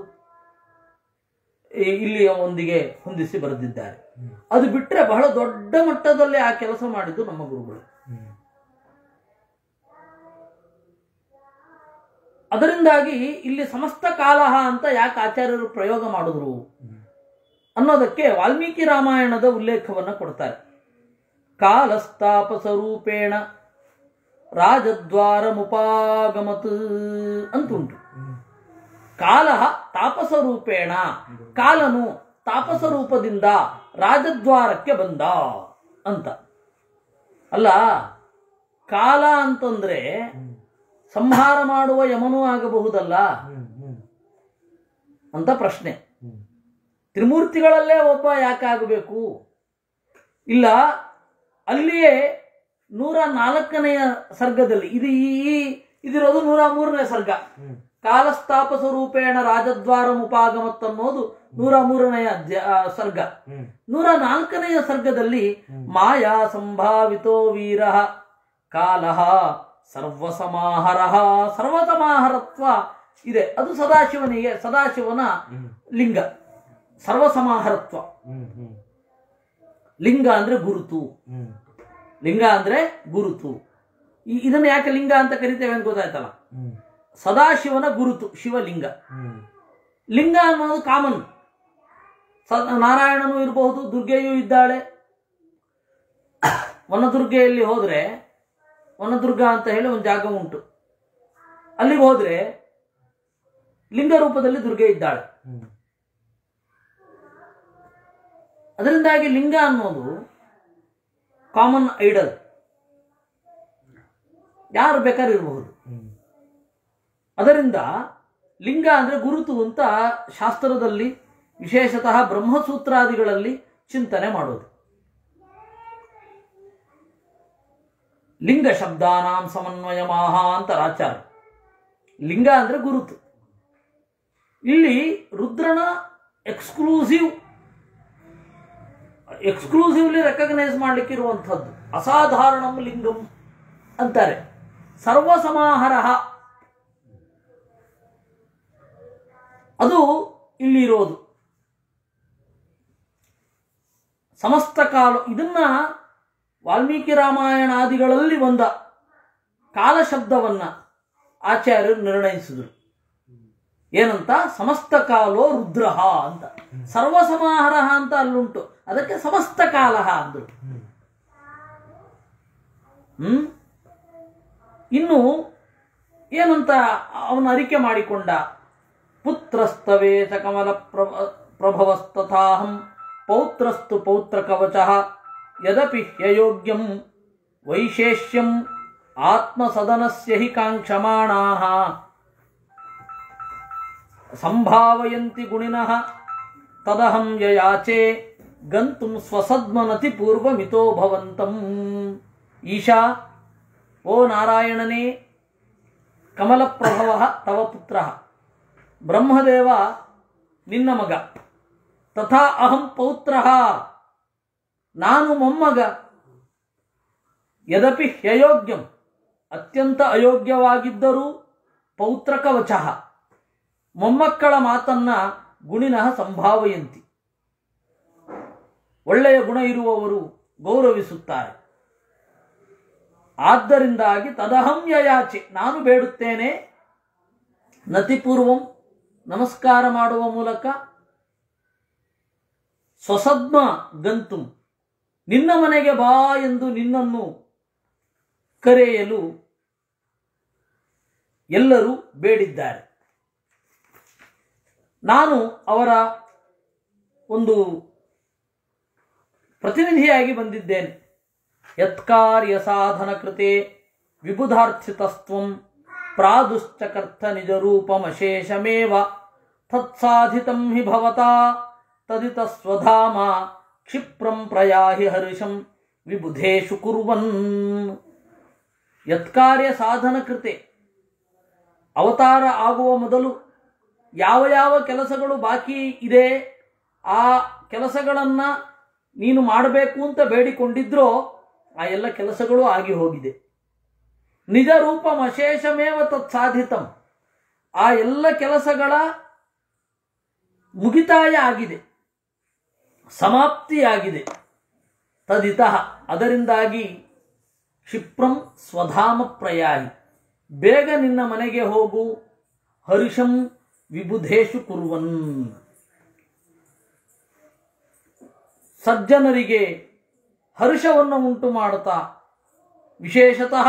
Speaker 2: ಈ- ಇಲ್ಲಿಯ ಒಂದಿಗೆ ಹೊಂದಿಸಿ ಬರೆದಿದ್ದಾರೆ ಅದು ಬಿಟ್ಟರೆ ಬಹಳ ದೊಡ್ಡ ಮಟ್ಟದಲ್ಲಿ ಆ ಕೆಲಸ ಮಾಡಿದ್ದು ನಮ್ಮ ಗುರುಗಳು ಅದರಿಂದಾಗಿ ಇಲ್ಲಿ ಸಮಸ್ತ ಕಾಲಹ ಅಂತ ಯಾಕೆ ಆಚಾರ್ಯರು ಪ್ರಯೋಗ ಮಾಡಿದ್ರು ಅನ್ನೋದಕ್ಕೆ ವಾಲ್ಮೀಕಿ ರಾಮಾಯಣದ ಉಲ್ಲೇಖವನ್ನು ಕೊಡ್ತಾರೆ ಕಾಲಸ್ತಾಪಸ ರೂಪೇಣ ರಾಜದ್ವಾರ ಮುಪಾಗಮತ್ ಅಂತುಂಟು ಕಾಲ ತಾಪಸ ರೂಪೇಣ ಕಾಲನು ತಾಪಸ ರೂಪದಿಂದ ರಾಜದ್ವಾರಕ್ಕೆ ಬಂದ ಅಂತ ಅಲ್ಲ ಕಾಲ ಅಂತಂದ್ರೆ ಸಂಹಾರ ಮಾಡುವ ಯಮನೂ ಆಗಬಹುದಲ್ಲ ಅಂತ ಪ್ರಶ್ನೆ ತ್ರಿಮೂರ್ತಿಗಳಲ್ಲೇ ಒಬ್ಬ ಯಾಕೆ ಆಗಬೇಕು ಇಲ್ಲ ಅಲ್ಲಿಯೇ ನೂರ ನಾಲ್ಕನೆಯ ಸರ್ಗದಲ್ಲಿ ಇದು ಈ ಇದಿರೋದು ನೂರ ಮೂರನೇ ಸರ್ಗ ಕಾಲಸ್ಥಾಪಸ ರೂಪೇಣ ರಾಜದ್ವಾರ ಮುಪಾಗಮತ್ ಅನ್ನೋದು ನೂರ ಮೂರನೆಯ ಅಧ್ಯ- ಆ, ಸರ್ಗ ನೂರ ನಾಲ್ಕನೆಯ ಸರ್ಗದಲ್ಲಿ ಮಾಯಾ ಸಂಭಾವಿತೋ ವೀರ ಕಾಲ ಸರ್ವಸಮಾಹರ ಸರ್ವಸಮಾಹರತ್ವ ಇದೆ ಅದು ಸದಾಶಿವನಿಗೆ ಸದಾಶಿವನ ಲಿಂಗ ಸರ್ವಸಮಾಹರತ್ವ ಲಿಂಗ ಅಂದ್ರೆ ಗುರುತು ಲಿಂಗ ಅಂದ್ರೆ ಗುರುತು ಈ- ಇದನ್ನ ಯಾಕೆ ಲಿಂಗ ಅಂತ ಕರಿತೇವೆ ಅಂತ ಗೊತ್ತಾಯ್ತಲ್ಲ ಸದಾಶಿವನ ಗುರುತು ಶಿವಲಿಂಗ ಲಿಂಗ ಅನ್ನೋದು ಕಾಮನ್ ಸ ನಾರಾಯಣನೂ ಇರಬಹುದು ದುರ್ಗೆಯೂ ಇದ್ದಾಳೆ ವನದುರ್ಗೆಯಲ್ಲಿ ಹೋದ್ರೆ ವನದುರ್ಗ ಅಂತ ಹೇಳಿ ಒಂದು ಜಾಗ ಉಂಟು ಅಲ್ಲಿಗೆ ಹೋದ್ರೆ ಲಿಂಗ ರೂಪದಲ್ಲಿ ದುರ್ಗೆ ಇದ್ದಾಳೆ ಅದರಿಂದಾಗಿ ಲಿಂಗ ಅನ್ನೋದು ಕಾಮನ್ ಐಡಲ್ ಯಾರು ಬೇಕಾದ್ರೂ ಇರಬಹುದು ಅದರಿಂದ ಲಿಂಗ ಅಂದ್ರೆ ಗುರುತು ಅಂತ ಶಾಸ್ತ್ರದಲ್ಲಿ ವಿಶೇಷತಃ ಬ್ರಹ್ಮಸೂತ್ರಾದಿಗಳಲ್ಲಿ ಚಿಂತನೆ ಮಾಡೋದು ಲಿಂಗ ಶಬ್ದಾನಾಂ ಸಮನ್ವಯ ಮಾಹ ಅಂತ ರಾಚಾರ ಲಿಂಗ ಅಂದ್ರೆ ಗುರುತು ಇಲ್ಲಿ ರುದ್ರನ ಎಕ್ಸ್ಕ್ಲೂಸಿವ್ ಎಕ್ಸ್ಕ್ಲೂಸಿವ್ಲಿ ರೆಕಗ್ನೈಸ್ ಮಾಡ್ಲಿಕ್ಕೆ ಇರುವಂಥದ್ದು ಅಸಾಧಾರಣಂ ಲಿಂಗಂ ಅಂತಾರೆ ಸರ್ವಸಮಾಹರ ಅದು ಇಲ್ಲಿ ಇರೋದು ಸಮಸ್ತ ಕಾಲ ಇದನ್ನ ವಾಲ್ಮೀಕಿ ರಾಮಾಯಣಾದಿಗಳಲ್ಲಿ ಬಂದ ಕಾಲ ಶಬ್ದವನ್ನ ಆಚಾರ್ಯರು ನಿರ್ಣಯಿಸಿದರು ಏನಂತ ಸಮಸ್ತ ಕಾಲೋ ರುದ್ರ ಅಂತ ಸರ್ವಸಮಾಹಾರ ಅಂತ ಅಲ್ಲುಂಟು ಅದಕ್ಕೆ ಸಮಸ್ತ ಕಾಲ ಅಂದರು ಹ್ಮ್ ಇನ್ನು ಏನಂತ ಅವನು ಅರಿಕೆ ಮಾಡಿಕೊಂಡ ಪುತ್ರಸ್ತವೇ ಸ ಕಮಲ ಪ್ರಭ ಪ್ರಭವಸ್ತಥಾಹಂ ಪೌತ್ರಸ್ತು ಪೌತ್ರ ಕವಚ ಯದಪಿ ಹ್ಯಯೋಗ್ಯಂ ವೈಶೇಷ್ಯಂ ಆತ್ಮಸದನಸ್ಯ ಹಿ ಕಾಂಕ್ಷಮಾಣಾಃ ಸಂಭಾವಯಂತಿ ಗುಣಿನಃ ತದಹಂ ಯಯಾಚೆ ಗಂತುಂ ಸ್ವಸದ್ಮನತಿ ಪೂರ್ವಮಿತೋ ಭವಂತಂ ಈಶಾ ಓ ನಾರಾಯಣನೇ ಕಮಲಪ್ರಭವ ತವ ಪುತ್ರ ಬ್ರಹ್ಮದೇವ ನಿನ್ನ ಮಗ ತಥಾ ಅಹಂ ಪೌತ್ರ ನಾನು ಮೊಮ್ಮಗ ಯದಪಿ ಹ್ಯಯೋಗ್ಯಂ ಅತ್ಯಂತ ಅಯೋಗ್ಯವಾಗಿದ್ದರೂ ಪೌತ್ರ ಕವಚ ಮೊಮ್ಮಕ್ಕಳ ಮಾತನ್ನ ಗುಣಿನಃ ಸಂಭಾವಯಂತಿ ಒಳ್ಳೆಯ ಗುಣ ಇರುವವರು ಗೌರವಿಸುತ್ತಾರೆ ಆದ್ದರಿಂದಾಗಿ ತದಹಂ ಯಯಾಚೆ ನಾನು ಬೇಡುತ್ತೇನೆ ನತಿಪೂರ್ವಂ ನಮಸ್ಕಾರ ಮಾಡುವ ಮೂಲಕ ಸ್ವಸದ್ಮ ಗಂತುಂ ನಿನ್ನ ಮನೆಗೆ ಬಾ ಎಂದು ನಿನ್ನನ್ನು ಕರೆಯಲು ಎಲ್ಲರೂ ಬೇಡಿದ್ದಾರೆ ನಾನು ಅವರ ಒಂದು ಪ್ರತಿನಿಧಿಯಾಗಿ ಬಂದಿದ್ದೇನೆ ಯತ್ಕಾರ್ಯ ಸಾಧನ ಕೃತೆ ವಿಬುಧಾರ್ಥಿತಸ್ತ್ವಂ ಪ್ರಾದುಶ್ಚಕರ್ಥ ನಿಜ ರೂಪಮಶೇಷಮೇವ ತತ್ಸಾಧಿತಂ ಹಿ ಭವತಾ ತದಿತ ಸ್ವಧಾಮ ಕ್ಷಿಪ್ರಂ ಪ್ರಯಾಹಿ ಹರ್ಷಂ ವಿಬುಧೇಶು ಕುರ್ವನ್ ಯತ್ಕಾರ್ಯ ಸಾಧನ ಕೃತೆ ಅವತಾರ ಆಗುವ ಮೊದಲು ಯಾವ ಯಾವ ಕೆಲಸಗಳು ಬಾಕಿ ಇದೆ ಆ ಕೆಲಸಗಳನ್ನ ನೀನು ಮಾಡಬೇಕು ಅಂತ ಬೇಡಿಕೊಂಡಿದ್ರೋ ಆ ಎಲ್ಲ ಕೆಲಸಗಳು ಆಗಿ ಹೋಗಿದೆ ನಿಜ ರೂಪ ಅಶೇಷಮೇವ ತತ್ ಸಾಧಿತಂ ಆ ಎಲ್ಲ ಕೆಲಸಗಳ ಮುಗಿತಾಯ ಆಗಿದೆ ಸಮಾಪ್ತಿಯಾಗಿದೆ ತದಿತಃ ಅದರಿಂದಾಗಿ ಕ್ಷಿಪ್ರಂ ಸ್ವಧಾಮ ಪ್ರಯಾಯಿ ಬೇಗ ನಿನ್ನ ಮನೆಗೆ ಹೋಗು ಹರ್ಷಂ ವಿಬುಧೇಶು ಕುರುವನ್ ಸಜ್ಜನರಿಗೆ ಹರ್ಷವನ್ನು ಉಂಟು ಮಾಡುತ್ತಾ ವಿಶೇಷತಃ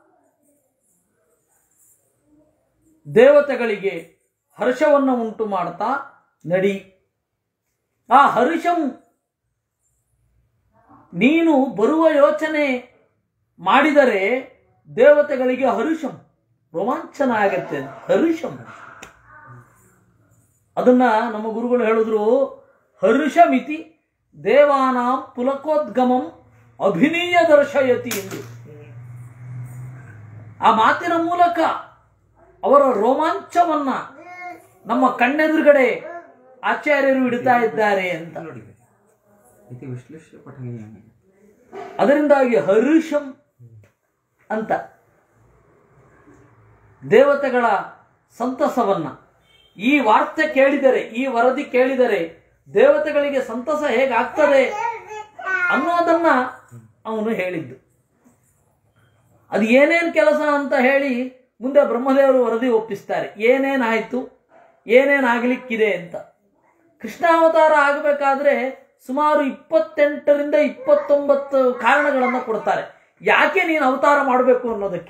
Speaker 2: ದೇವತೆಗಳಿಗೆ ಹರ್ಷವನ್ನು ಉಂಟು ಮಾಡ್ತಾ ನಡಿ ಆ ಹರ್ಷಂ ನೀನು ಬರುವ ಯೋಚನೆ ಮಾಡಿದರೆ ದೇವತೆಗಳಿಗೆ ಹರುಷಂ ರೋಮಾಂಚನ ಆಗತ್ತೆ ಹರುಷಂ ಅದನ್ನ ನಮ್ಮ ಗುರುಗಳು ಹೇಳಿದ್ರು ಹರುಷಮಿತಿ ದೇವಾನಾಂ ಪುಲಕೋದ್ಗಮಂ ಅಭಿನೀಯ ದರ್ಶಯತಿ ಎಂದು ಆ ಮಾತಿನ ಮೂಲಕ ಅವರ ರೋಮಾಂಚವನ್ನ ನಮ್ಮ ಕಣ್ಣೆದುರುಗಡೆ ಆಚಾರ್ಯರು ಇಡ್ತಾ ಇದ್ದಾರೆ ಅಂತ
Speaker 1: ನೋಡಿದೆ ಇತಿ ವಿಶ್ಲೇಷ್ಯ ಪಠನೀಯ
Speaker 2: ಅದರಿಂದಾಗಿ ಹರುಷಂ ಅಂತ ದೇವತೆಗಳ ಸಂತಸವನ್ನ ಈ ವಾರ್ತೆ ಕೇಳಿದರೆ ಈ ವರದಿ ಕೇಳಿದರೆ ದೇವತೆಗಳಿಗೆ ಸಂತಸ ಹೇಗಾಗ್ತದೆ ಅನ್ನೋದನ್ನ ಅವನು ಹೇಳಿದ್ದು ಅದು ಏನೇನ್ ಕೆಲಸ ಅಂತ ಹೇಳಿ ಮುಂದೆ ಬ್ರಹ್ಮದೇವರು ವರದಿ ಒಪ್ಪಿಸ್ತಾರೆ ಏನೇನಾಯ್ತು ಏನೇನಾಗ್ಲಿಕ್ಕಿದೆ ಅಂತ ಕೃಷ್ಣಾವತಾರ ಆಗಬೇಕಾದ್ರೆ ಸುಮಾರು ಇಪ್ಪತ್ತೆಂಟರಿಂದ ಇಪ್ಪತ್ತೊಂಬತ್ತು ಕಾರಣಗಳನ್ನು ಕೊಡ್ತಾರೆ ಯಾಕೆ ನೀನು ಅವತಾರ ಮಾಡಬೇಕು ಅನ್ನೋದಕ್ಕೆ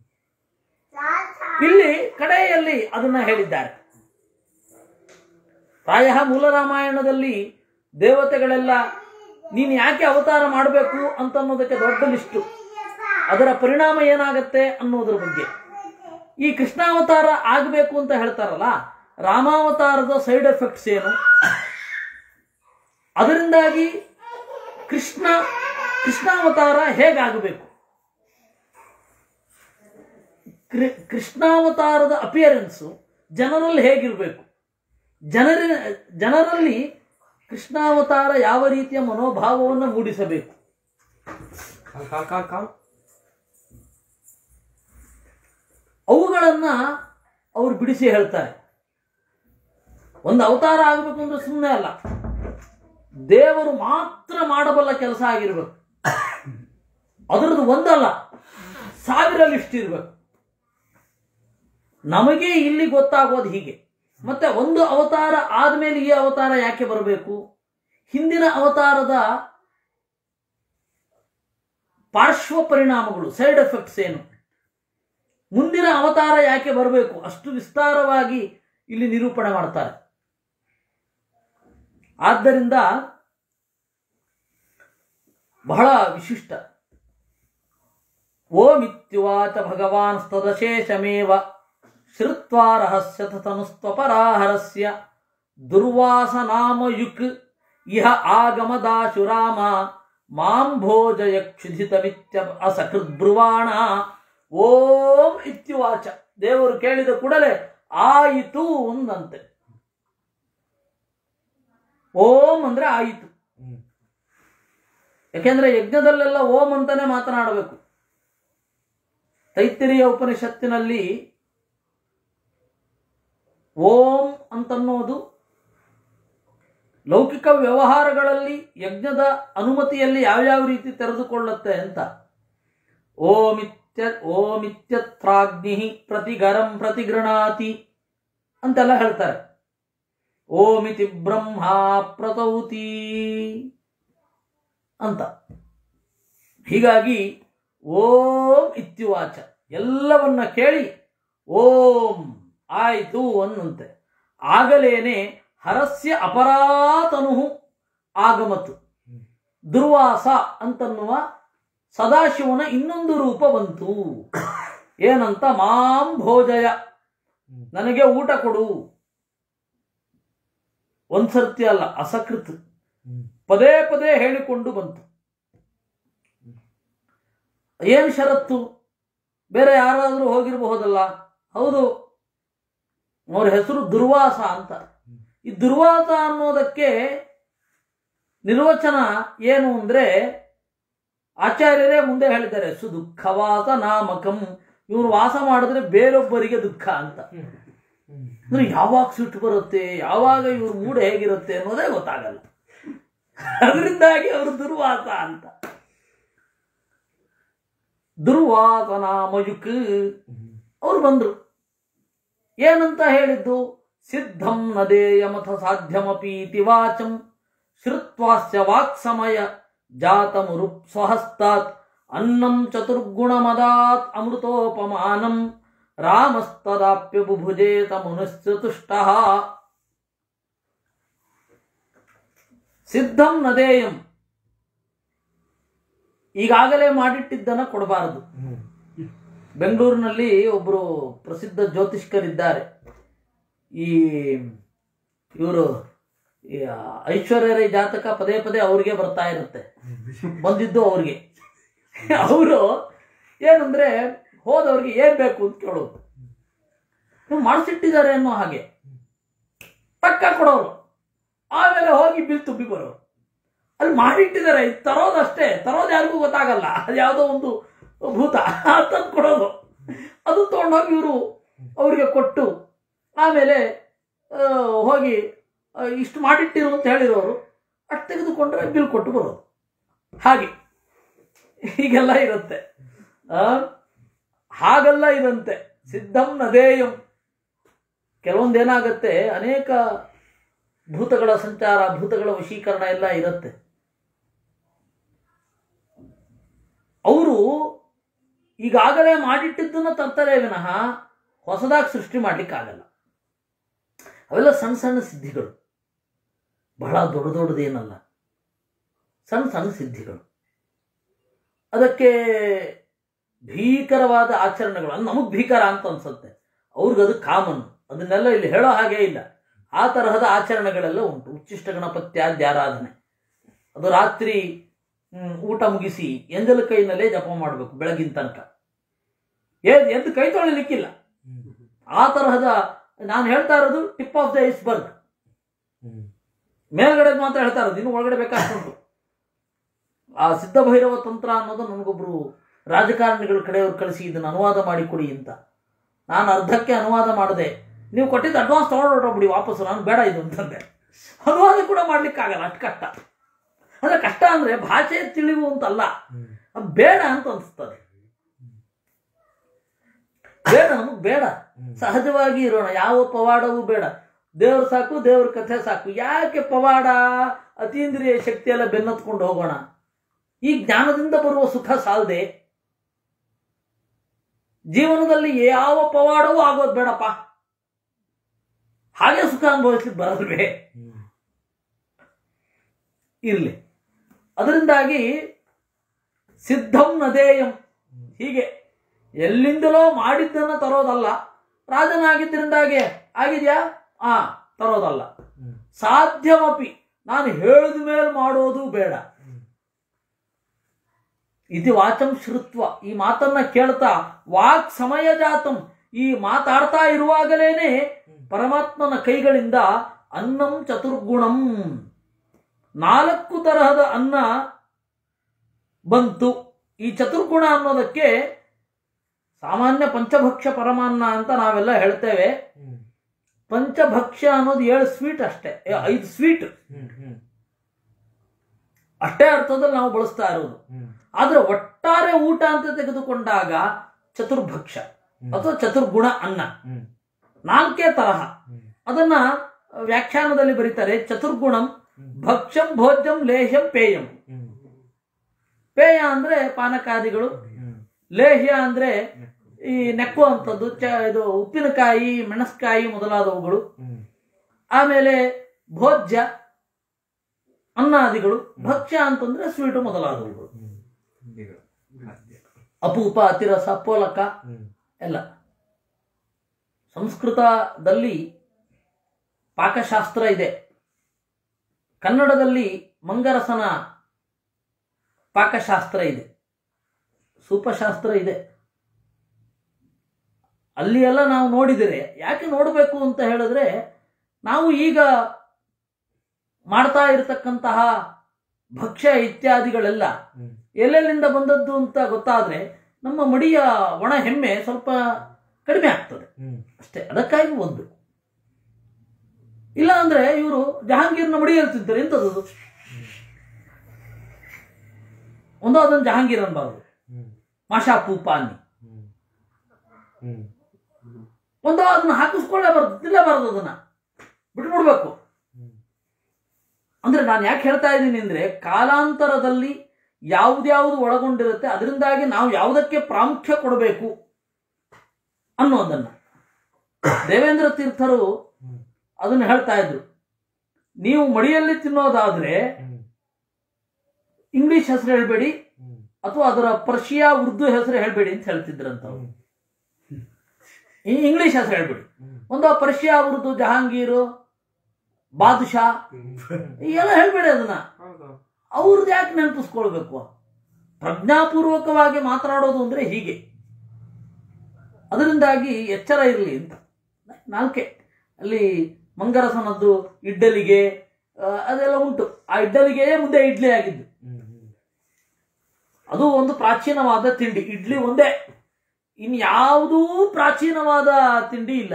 Speaker 2: ಇಲ್ಲಿ ಕಡೆಯಲ್ಲಿ ಅದನ್ನ ಹೇಳಿದ್ದಾರೆ ಪ್ರಾಯ ಮೂಲ ರಾಮಾಯಣದಲ್ಲಿ ದೇವತೆಗಳೆಲ್ಲ ನೀನು ಯಾಕೆ ಅವತಾರ ಮಾಡಬೇಕು ಅಂತ ಅನ್ನೋದಕ್ಕೆ ದೊಡ್ಡ ಲಿಸ್ಟು ಅದರ ಪರಿಣಾಮ ಏನಾಗತ್ತೆ ಅನ್ನೋದ್ರ ಬಗ್ಗೆ ಈ ಕೃಷ್ಣಾವತಾರ ಆಗಬೇಕು ಅಂತ ಹೇಳ್ತಾರಲ್ಲ ರಾಮಾವತಾರದ ಸೈಡ್ ಎಫೆಕ್ಟ್ಸ್ ಏನು ಅದರಿಂದಾಗಿ ಕೃಷ್ಣ ಕೃಷ್ಣಾವತಾರ ಹೇಗಾಗಬೇಕು ಕೃ- ಕೃಷ್ಣಾವತಾರದ ಅಪಿಯರೆನ್ಸು ಜನರಲ್ಲಿ ಹೇಗಿರಬೇಕು ಜನರ ಜನರಲ್ಲಿ ಕೃಷ್ಣಾವತಾರ ಯಾವ ರೀತಿಯ ಮನೋಭಾವವನ್ನು ಮೂಡಿಸಬೇಕು
Speaker 1: ಕಾಲ್ ಕಾಲ್ ಕಾಲ್ ಕಾಲ್
Speaker 2: ಅವುಗಳನ್ನ ಅವರು ಬಿಡಿಸಿ ಹೇಳ್ತಾರೆ ಒಂದು ಅವತಾರ ಆಗಬೇಕು ಅಂದ್ರೆ ಸುಮ್ಮನೆ ಅಲ್ಲ ದೇವರು ಮಾತ್ರ ಮಾಡಬಲ್ಲ ಕೆಲಸ ಆಗಿರ್ಬೇಕು ಅದರದ್ದು ಒಂದಲ್ಲ ಸಾವಿರ ಲಿಸ್ಟ್ ಇರಬೇಕು ನಮಗೆ ಇಲ್ಲಿ ಗೊತ್ತಾಗೋದು ಹೀಗೆ ಮತ್ತೆ ಒಂದು ಅವತಾರ ಆದ್ಮೇಲೆ ಈ ಅವತಾರ ಯಾಕೆ ಬರಬೇಕು ಹಿಂದಿನ ಅವತಾರದ ಪಾರ್ಶ್ವ ಪರಿಣಾಮಗಳು ಸೈಡ್ ಎಫೆಕ್ಟ್ಸ್ ಏನು ಮುಂದಿನ ಅವತಾರ ಯಾಕೆ ಬರಬೇಕು ಅಷ್ಟು ವಿಸ್ತಾರವಾಗಿ ಇಲ್ಲಿ ನಿರೂಪಣೆ ಮಾಡ್ತಾರೆ ಆದ್ದರಿಂದ ಬಹಳ ವಿಶಿಷ್ಟ ಓಮಿತ್ಯುವಾಚ ಭಗವಾನ್ ಸ್ತದಶೇಷಮೇವ ಶ್ರುತ್ವಾ ರಹಸ್ಯ ತನುಸ್ತ್ವಪರಾಹರಸ್ಯ ದುರ್ವಾಸನಾಮಯುಕ್ ಇಹ ಆಗಮದಾಶು ರಾಮ ಮಾಂ ಭೋಜಯ ಕ್ಷುಧಿತಮಿತ್ಯ ಅಸಕೃದ್ಬ್ರುವಾಣ ಓಂ ಇತ್ಯುವಾಚ ದೇವರು ಕೇಳಿದ ಕೂಡಲೇ ಆಯಿತು ಒಂದಂತೆ ಓಂ ಅಂದ್ರೆ ಆಯಿತು
Speaker 1: ಹ್ಮ್.
Speaker 2: ಯಾಕೆಂದ್ರೆ ಯಜ್ಞದಲ್ಲೆಲ್ಲ ಓಂ ಅಂತಾನೆ ಮಾತನಾಡಬೇಕು ತೈತ್ತಿರಿಯ ಉಪನಿಷತ್ತಿನಲ್ಲಿ ಓಂ ಅಂತನ್ನೋದು ಲೌಕಿಕ ವ್ಯವಹಾರಗಳಲ್ಲಿ ಯಜ್ಞದ ಅನುಮತಿಯಲ್ಲಿ ಯಾವ್ಯಾವ ರೀತಿ ತೆರೆದುಕೊಳ್ಳುತ್ತೆ ಅಂತ ಓಮಿತ್ಯ ಓಮಿತ್ಯತ್ರಾಗ್ನಿ ಪ್ರತಿಗರಂ ಪ್ರತಿಗೃಣಾತಿ ಅಂತೆಲ್ಲ ಹೇಳ್ತಾರೆ ಓಮಿತಿ ಬ್ರಹ್ಮ ಪ್ರತೌತಿ ಅಂತ ಹೀಗಾಗಿ ಓಂ ಇತ್ಯುವಾಚ ಎಲ್ಲವನ್ನ ಕೇಳಿ ಓಂ ಆಯಿತು ಅನ್ನುಂತೆ ಆಗಲೇನೆ ಹರಸ್ಯ ಅಪರಾತನು ಆಗಮತು ದುರ್ವಾಸ ಅಂತನ್ನುವ ಸದಾಶಿವನ ಇನ್ನೊಂದು ರೂಪ ಬಂತು ಏನಂತ ಮಾಂ ಭೋಜಯ ನನಗೆ ಊಟ ಕೊಡು ಒಂದ್ಸರ್ತಿ ಅಲ್ಲ ಅಸಕೃತ್
Speaker 1: ಹ್ಮ್.
Speaker 2: ಪದೇ ಪದೇ ಹೇಳಿಕೊಂಡು ಬಂತು ಏನ್ ಷರತ್ತು ಬೇರೆ ಯಾರಾದರೂ ಹೋಗಿರಬಹುದಲ್ಲ ಹೌದು ಅವ್ರ ಹೆಸರು ದುರ್ವಾಸ ಅಂತ ಈ ದುರ್ವಾಸ ಅನ್ನೋದಕ್ಕೆ ನಿರ್ವಚನ ಏನು ಅಂದ್ರೆ ಆಚಾರ್ಯರೇ ಮುಂದೆ ಹೇಳಿದ್ದಾರೆ ಸುದುಃಖವಾಸ ನಾಮಕಂ ಇವ್ರು ವಾಸ ಮಾಡಿದ್ರೆ ಬೇರೊಬ್ಬರಿಗೆ ದುಃಖ ಅಂತ ಅಂದ್ರೆ ಯಾವಾಗ ಸಿಟ್ಟು ಬರುತ್ತೆ ಯಾವಾಗ ಇವ್ರ ಮೂಡ್ ಹೇಗಿರುತ್ತೆ ಅನ್ನೋದೇ ಗೊತ್ತಾಗಲ್ಲ ಅದರಿಂದಾಗಿ ಅವರು ದುರ್ವಾಸ ಅಂತ ದುರ್ವಾಸನ ಮಯುಕ್ ಅವ್ರು ಬಂದ್ರು ಏನಂತ ಹೇಳಿದ್ದು ಸಿದ್ಧಂ ನದೇಯಮಥ ಸಾಧ್ಯವಪೀತಿ ವಾಚಂ ಶ್ರುತ್ವಾಸ್ಯ ವಾಕ್ಸಮಯ ಜಾತಮುರುಪ್ ಸ್ವಹಸ್ತಾತ್ ಅನ್ನಂ ಚತುರ್ಗುಣಮದಾತ್ ಅಮೃತೋಪಮಾನಂ ರಾಮಸ್ತದಾಪ್ಯ ಬುಭುಜೇತ ಮುನಶ್ಚತುಷ್ಟ ಸಿದ್ಧಂ ನದೇಯಂ ಈಗಾಗಲೇ ಮಾಡಿಟ್ಟಿದ್ದನ್ನ ಕೊಡಬಾರದು ಬೆಂಗಳೂರಿನಲ್ಲಿ ಒಬ್ಬರು ಪ್ರಸಿದ್ಧ ಜ್ಯೋತಿಷ್ಕರಿದ್ದಾರೆ ಈ ಇವರು ಐಶ್ವರ್ಯ ರೈ ಜಾತಕ ಪದೇ ಪದೇ ಅವ್ರಿಗೆ ಬರ್ತಾ ಇರುತ್ತೆ ಬಂದಿದ್ದು ಅವ್ರಿಗೆ ಅವರು ಏನಂದ್ರೆ ಹೋದವ್ರಿಗೆ ಏನ್ ಬೇಕು ಅಂತ ಕೇಳೋದು ನೀವು ಮಾಡಿಸಿಟ್ಟಿದ್ದಾರೆ ಅನ್ನೋ ಹಾಗೆ ಟಕ್ಕ ಕೊಡೋರು ಆಮೇಲೆ ಹೋಗಿ ಬಿಲ್ ತುಂಬಿ ಬರೋರು ಅಲ್ಲಿ ಮಾಡಿಟ್ಟಿದ್ದಾರೆ ಇದು ತರೋದಷ್ಟೇ ತರೋದು ಯಾರಿಗೂ ಗೊತ್ತಾಗಲ್ಲ ಅದು ಯಾವುದೋ ಒಂದು ಭೂತ ತಂದು ಕೊಡೋದು ಅದು ತೊಗೊಂಡೋಗಿ ಇವರು ಅವರಿಗೆ ಕೊಟ್ಟು ಆಮೇಲೆ ಆ, ಹೋಗಿ ಆ, ಇಷ್ಟು ಮಾಡಿಟ್ಟಿರು ಅಂತ ಹೇಳಿರೋರು ಅಷ್ಟು ತೆಗೆದುಕೊಂಡ್ರೆ ಬಿಲ್ ಕೊಟ್ಟು ಬರೋದು ಹಾಗೆ ಹೀಗೆಲ್ಲ ಇರುತ್ತೆ ಆ, ಹಾಗೆಲ್ಲ ಇದಂತೆ ಸಿದ್ಧಂ ನದೇಯಂ ಕೆಲವೊಂದು ಏನಾಗುತ್ತೆ ಅನೇಕ ಭೂತಗಳ ಸಂಚಾರ ಭೂತಗಳ ವಶೀಕರಣ ಎಲ್ಲ ಇರುತ್ತೆ ಅವರು ಈಗಾಗಲೇ ಮಾಡಿಟ್ಟಿದ್ದನ್ನ ತರ್ತಾರೆ ವಿನಃ ಹೊಸದಾಗಿ ಸೃಷ್ಟಿ ಮಾಡ್ಲಿಕ್ಕಾಗಲ್ಲ ಅವೆಲ್ಲ ಸಣ್ಣ ಸಣ್ಣ ಸಿದ್ಧಿಗಳು ಬಹಳ ದೊಡ್ಡ ದೊಡ್ಡದೇನಲ್ಲ ಸಣ್ಣ ಸಣ್ಣ ಸಿದ್ಧಿಗಳು ಅದಕ್ಕೆ ಭೀಕರವಾದ ಆಚರಣೆಗಳು ಅದು ನಮಗೆ ಭೀಕರ ಅಂತ ಅನ್ಸುತ್ತೆ ಅವ್ರಿಗೆ ಅದು ಕಾಮನ್ ಅದನ್ನೆಲ್ಲ ಇಲ್ಲಿ ಹೇಳೋ ಹಾಗೆ ಇಲ್ಲ ಆ ತರಹದ ಆಚರಣೆಗಳೆಲ್ಲ ಉಂಟು ಉಚ್ಚಿಷ್ಟ ಗಣಪತ್ಯಾದ್ಯ ಆರಾಧನೆ ಅದು ರಾತ್ರಿ ಹ್ಮ್, ಊಟ ಮುಗಿಸಿ ಎಂಜಲ ಕೈನಲ್ಲೇ ಜಪ ಮಾಡಬೇಕು ಬೆಳಗಿನ ತನಕ ಏ- ಎದ್ದು ಕೈ ತೊಳಿಲಿಕ್ಕಿಲ್ಲ ಆ ತರಹದ ನಾನು ಹೇಳ್ತಾ ಇರೋದು ಟಿಪ್ ಆಫ್ ದ ಐಸ್ಬರ್ಗ್ ಮೇಲ್ಗಡೆ ಮಾತ್ರ ಹೇಳ್ತಾ ಇರೋದು ಇನ್ನು ಒಳಗಡೆ ಬೇಕಾಗ್ತುಂಟು ಆ ಸಿದ್ಧ ಭೈರವ ತಂತ್ರ ಅನ್ನೋದು ನನಗೊಬ್ರು ರಾಜಕಾರಣಿಗಳ ಕಡೆಯವ್ರು ಕಳಿಸಿ ಇದನ್ನು ಅನುವಾದ ಮಾಡಿಕೊಡಿ ಅಂತ ನಾನು ಅರ್ಧಕ್ಕೆ ಅನುವಾದ ಮಾಡಿದೆ ನೀವು ಕೊಟ್ಟಿದ್ದು ಅಡ್ವಾನ್ಸ್ ತೊಗೊಂಡೋಗ್ಬಿಡಿ ವಾಪಸ್ಸು ನಾನು ಬೇಡ ಇದು ಅಂತಂದೆ ಅನುವಾದ ಕೂಡ ಮಾಡ್ಲಿಕ್ಕಾಗಲ್ಲ ಅಷ್ಟು ಕಷ್ಟ ಅಂದ್ರೆ ಕಷ್ಟ ಅಂದ್ರೆ ಭಾಷೆ ತಿಳಿವು ಅಂತಲ್ಲ ಅದು ಬೇಡ ಅಂತ ಅನಿಸ್ತದೆ ಬೇಡ ನಮಗೆ ಬೇಡ ಸಹಜವಾಗಿ ಇರೋಣ ಯಾವ ಪವಾಡವೂ ಬೇಡ ದೇವ್ರ ಸಾಕು ದೇವ್ರ ಕಥೆ ಸಾಕು ಯಾಕೆ ಪವಾಡ ಅತೀಂದ್ರಿಯ ಶಕ್ತಿ ಎಲ್ಲ ಬೆನ್ನತ್ಕೊಂಡು ಹೋಗೋಣ ಈ ಜ್ಞಾನದಿಂದ ಬರುವ ಸುಖ ಸಾಲದೆ ಜೀವನದಲ್ಲಿ ಯಾವ ಪವಾಡವೂ ಆಗೋದು ಬೇಡಪ್ಪ ಹಾಗೆ ಸುಖ ಅನುಭವಿಸ್ಲಿಕ್ಕೆ ಬರಲ್ವೇ ಇರಲಿ ಅದರಿಂದಾಗಿ ಸಿದ್ಧಂ ನದೇಯಂ ಹೀಗೆ ಎಲ್ಲಿಂದಲೋ ಮಾಡಿದ್ದನ್ನು ತರೋದಲ್ಲ ರಾಜನಾಗಿದ್ದರಿಂದಾಗಿ ಆಗಿದೆಯಾ ಆ ತರೋದಲ್ಲ ಸಾಧ್ಯವಪಿ ನಾನು ಹೇಳಿದ ಮೇಲೆ ಮಾಡೋದು ಬೇಡ ಇದು ವಾಚಂ ಶ್ರುತ್ವ ಈ ಮಾತನ್ನ ಕೇಳ್ತಾ ವಾಕ್ ಸಮಯ ಜಾತಂ ಈ ಮಾತಾಡ್ತಾ ಇರುವಾಗಲೇನೆ ಪರಮಾತ್ಮನ ಕೈಗಳಿಂದ ಅನ್ನಂ ಚತುರ್ಗುಣಂ ನಾಲ್ಕು ತರಹದ ಅನ್ನ ಬಂತು ಈ ಚತುರ್ಗುಣ ಅನ್ನೋದಕ್ಕೆ ಸಾಮಾನ್ಯ ಪಂಚಭಕ್ಷ್ಯ ಪರಮಾನ್ನ ಅಂತ ನಾವೆಲ್ಲ ಹೇಳ್ತೇವೆ ಪಂಚಭಕ್ಷ್ಯ ಅನ್ನೋದು ಏಳು ಸ್ವೀಟ್ ಅಷ್ಟೇ ಏ, ಐದು ಸ್ವೀಟ್ ಅಷ್ಟೇ ಅರ್ಥದಲ್ಲಿ ನಾವು ಬಳಸ್ತಾ ಇರೋದು ಆದ್ರೆ ಒಟ್ಟಾರೆ ಊಟ ಅಂತ ತೆಗೆದುಕೊಂಡಾಗ ಚತುರ್ಭಕ್ಷ್ಯ ಅಥವಾ ಚತುರ್ಗುಣ ಅನ್ನ ನಾಲ್ಕೇ ತರಹ ಅದನ್ನ ವ್ಯಾಖ್ಯಾನದಲ್ಲಿ ಬರೀತಾರೆ ಚತುರ್ಗುಣಂ ಭಕ್ಷ್ಯಂ ಭೋಜ್ಯಂ ಲೇಹ್ಯಂ ಪೇಯಂ ಪೇಯ ಅಂದ್ರೆ ಪಾನಕಾದಿಗಳು ಲೇಹ್ಯ ಅಂದ್ರೆ ಈ ನೆಕ್ಕುವಂಥದ್ದು ಚ ಇದು ಉಪ್ಪಿನಕಾಯಿ ಮೆಣಸ್ಕಾಯಿ ಮೊದಲಾದವುಗಳು ಆಮೇಲೆ ಭೋಜ್ಯ ಅನ್ನಾದಿಗಳು ಭಕ್ಷ್ಯ ಅಂತಂದ್ರೆ ಸ್ವೀಟು ಮೊದಲಾದವುಗಳು ಅಪೂಪ ಅತಿರಸ ಪೋಲಕ ಎಲ್ಲ ಸಂಸ್ಕೃತದಲ್ಲಿ ಪಾಕಶಾಸ್ತ್ರ ಇದೆ ಕನ್ನಡದಲ್ಲಿ ಮಂಗರಸನ ಪಾಕಶಾಸ್ತ್ರ ಇದೆ ಸೂಪಶಾಸ್ತ್ರ ಇದೆ ಅಲ್ಲಿ ಎಲ್ಲ ನಾವು ನೋಡಿದರೆ ಯಾಕೆ ನೋಡಬೇಕು ಅಂತ ಹೇಳಿದ್ರೆ ನಾವು ಈಗ ಮಾಡ್ತಾ ಇರತಕ್ಕಂತಹ ಭಕ್ಷ್ಯ ಇತ್ಯಾದಿಗಳೆಲ್ಲ ಎಲ್ಲೆಲ್ಲಿಂದ ಬಂದದ್ದು ಅಂತ ಗೊತ್ತಾದ್ರೆ ನಮ್ಮ ಮಡಿಯ ಒಣ ಹೆಮ್ಮೆ ಸ್ವಲ್ಪ ಕಡಿಮೆ ಆಗ್ತದೆ ಅಷ್ಟೇ ಅದಕ್ಕಾಗಿ ಒಂದು ಇಲ್ಲ ಅಂದ್ರೆ ಇವರು ಜಹಾಂಗೀರ್ನ ಮಡಿಯಲ್ಲಿ ತಿಂತಾರೆ ಎಂತದ್ದು ಒಂದು ಅದನ್ನು ಜಹಾಂಗೀರ್ ಅನ್ಬಾರ್ದು ಮಾಷಾಪು ಪಾನಿ ಒಂದು ಅದನ್ನ ಹಾಕಿಸ್ಕೊಳ್ಳೇಬಾರ್ದು ತಿನ್ನಲೇಬಾರ್ದು ಅದನ್ನ ಬಿಟ್ಬಿಡ್ಬೇಕು ಅಂದ್ರೆ ನಾನು ಯಾಕೆ ಹೇಳ್ತಾ ಇದ್ದೀನಿ ಅಂದ್ರೆ ಕಾಲಾಂತರದಲ್ಲಿ ಯಾವ್ದ್ಯಾವ್ದು ಒಳಗೊಂಡಿರುತ್ತೆ ಅದರಿಂದಾಗಿ ನಾವು ಯಾವುದಕ್ಕೆ ಪ್ರಾಮುಖ್ಯ ಕೊಡಬೇಕು ಅನ್ನೋದನ್ನ ದೇವೇಂದ್ರ ತೀರ್ಥರು ಅದನ್ನ ಹೇಳ್ತಾ ಇದ್ರು ನೀವು ಮಡಿಯಲ್ಲಿ ತಿನ್ನೋದಾದ್ರೆ ಇಂಗ್ಲಿಷ್ ಹೆಸರು ಹೇಳ್ಬೇಡಿ ಅಥವಾ ಅದರ ಪರ್ಷಿಯಾ ಉರ್ದು ಹೆಸರು ಹೇಳ್ಬೇಡಿ ಅಂತ ಹೇಳ್ತಿದ್ರಂತ ಅವ್ರು. ಈ ಇಂಗ್ಲಿಷ್ ಹೆಸರು ಹೇಳ್ಬೇಡಿ ಒಂದು ಪರ್ಷಿಯಾ ಉರ್ದು ಜಹಾಂಗೀರು ಬಾದುಷಾ ಎಲ್ಲ ಹೇಳ್ಬೇಡಿ ಅದನ್ನ ಅವ್ರದ್ದು ಯಾಕೆ ನೆನಪಿಸ್ಕೊಳ್ಬೇಕು ಪ್ರಜ್ಞಾಪೂರ್ವಕವಾಗಿ ಮಾತನಾಡೋದು ಅಂದ್ರೆ ಹೀಗೆ ಅದರಿಂದಾಗಿ ಎಚ್ಚರ ಇರಲಿ ಅಂತ ನಾಲ್ಕೆ ಅಲ್ಲಿ ಮಂಗರಸನದ್ದು ಇಡ್ಡಲಿಗೆ ಆ, ಅದೆಲ್ಲ ಉಂಟು ಆ ಇಡ್ಡಲಿಗೆ ಮುಂದೆ ಇಡ್ಲಿ ಆಗಿದ್ದು ಅದು ಒಂದು ಪ್ರಾಚೀನವಾದ ತಿಂಡಿ ಇಡ್ಲಿ ಒಂದೇ ಇನ್ಯಾವುದೂ ಪ್ರಾಚೀನವಾದ ತಿಂಡಿ ಇಲ್ಲ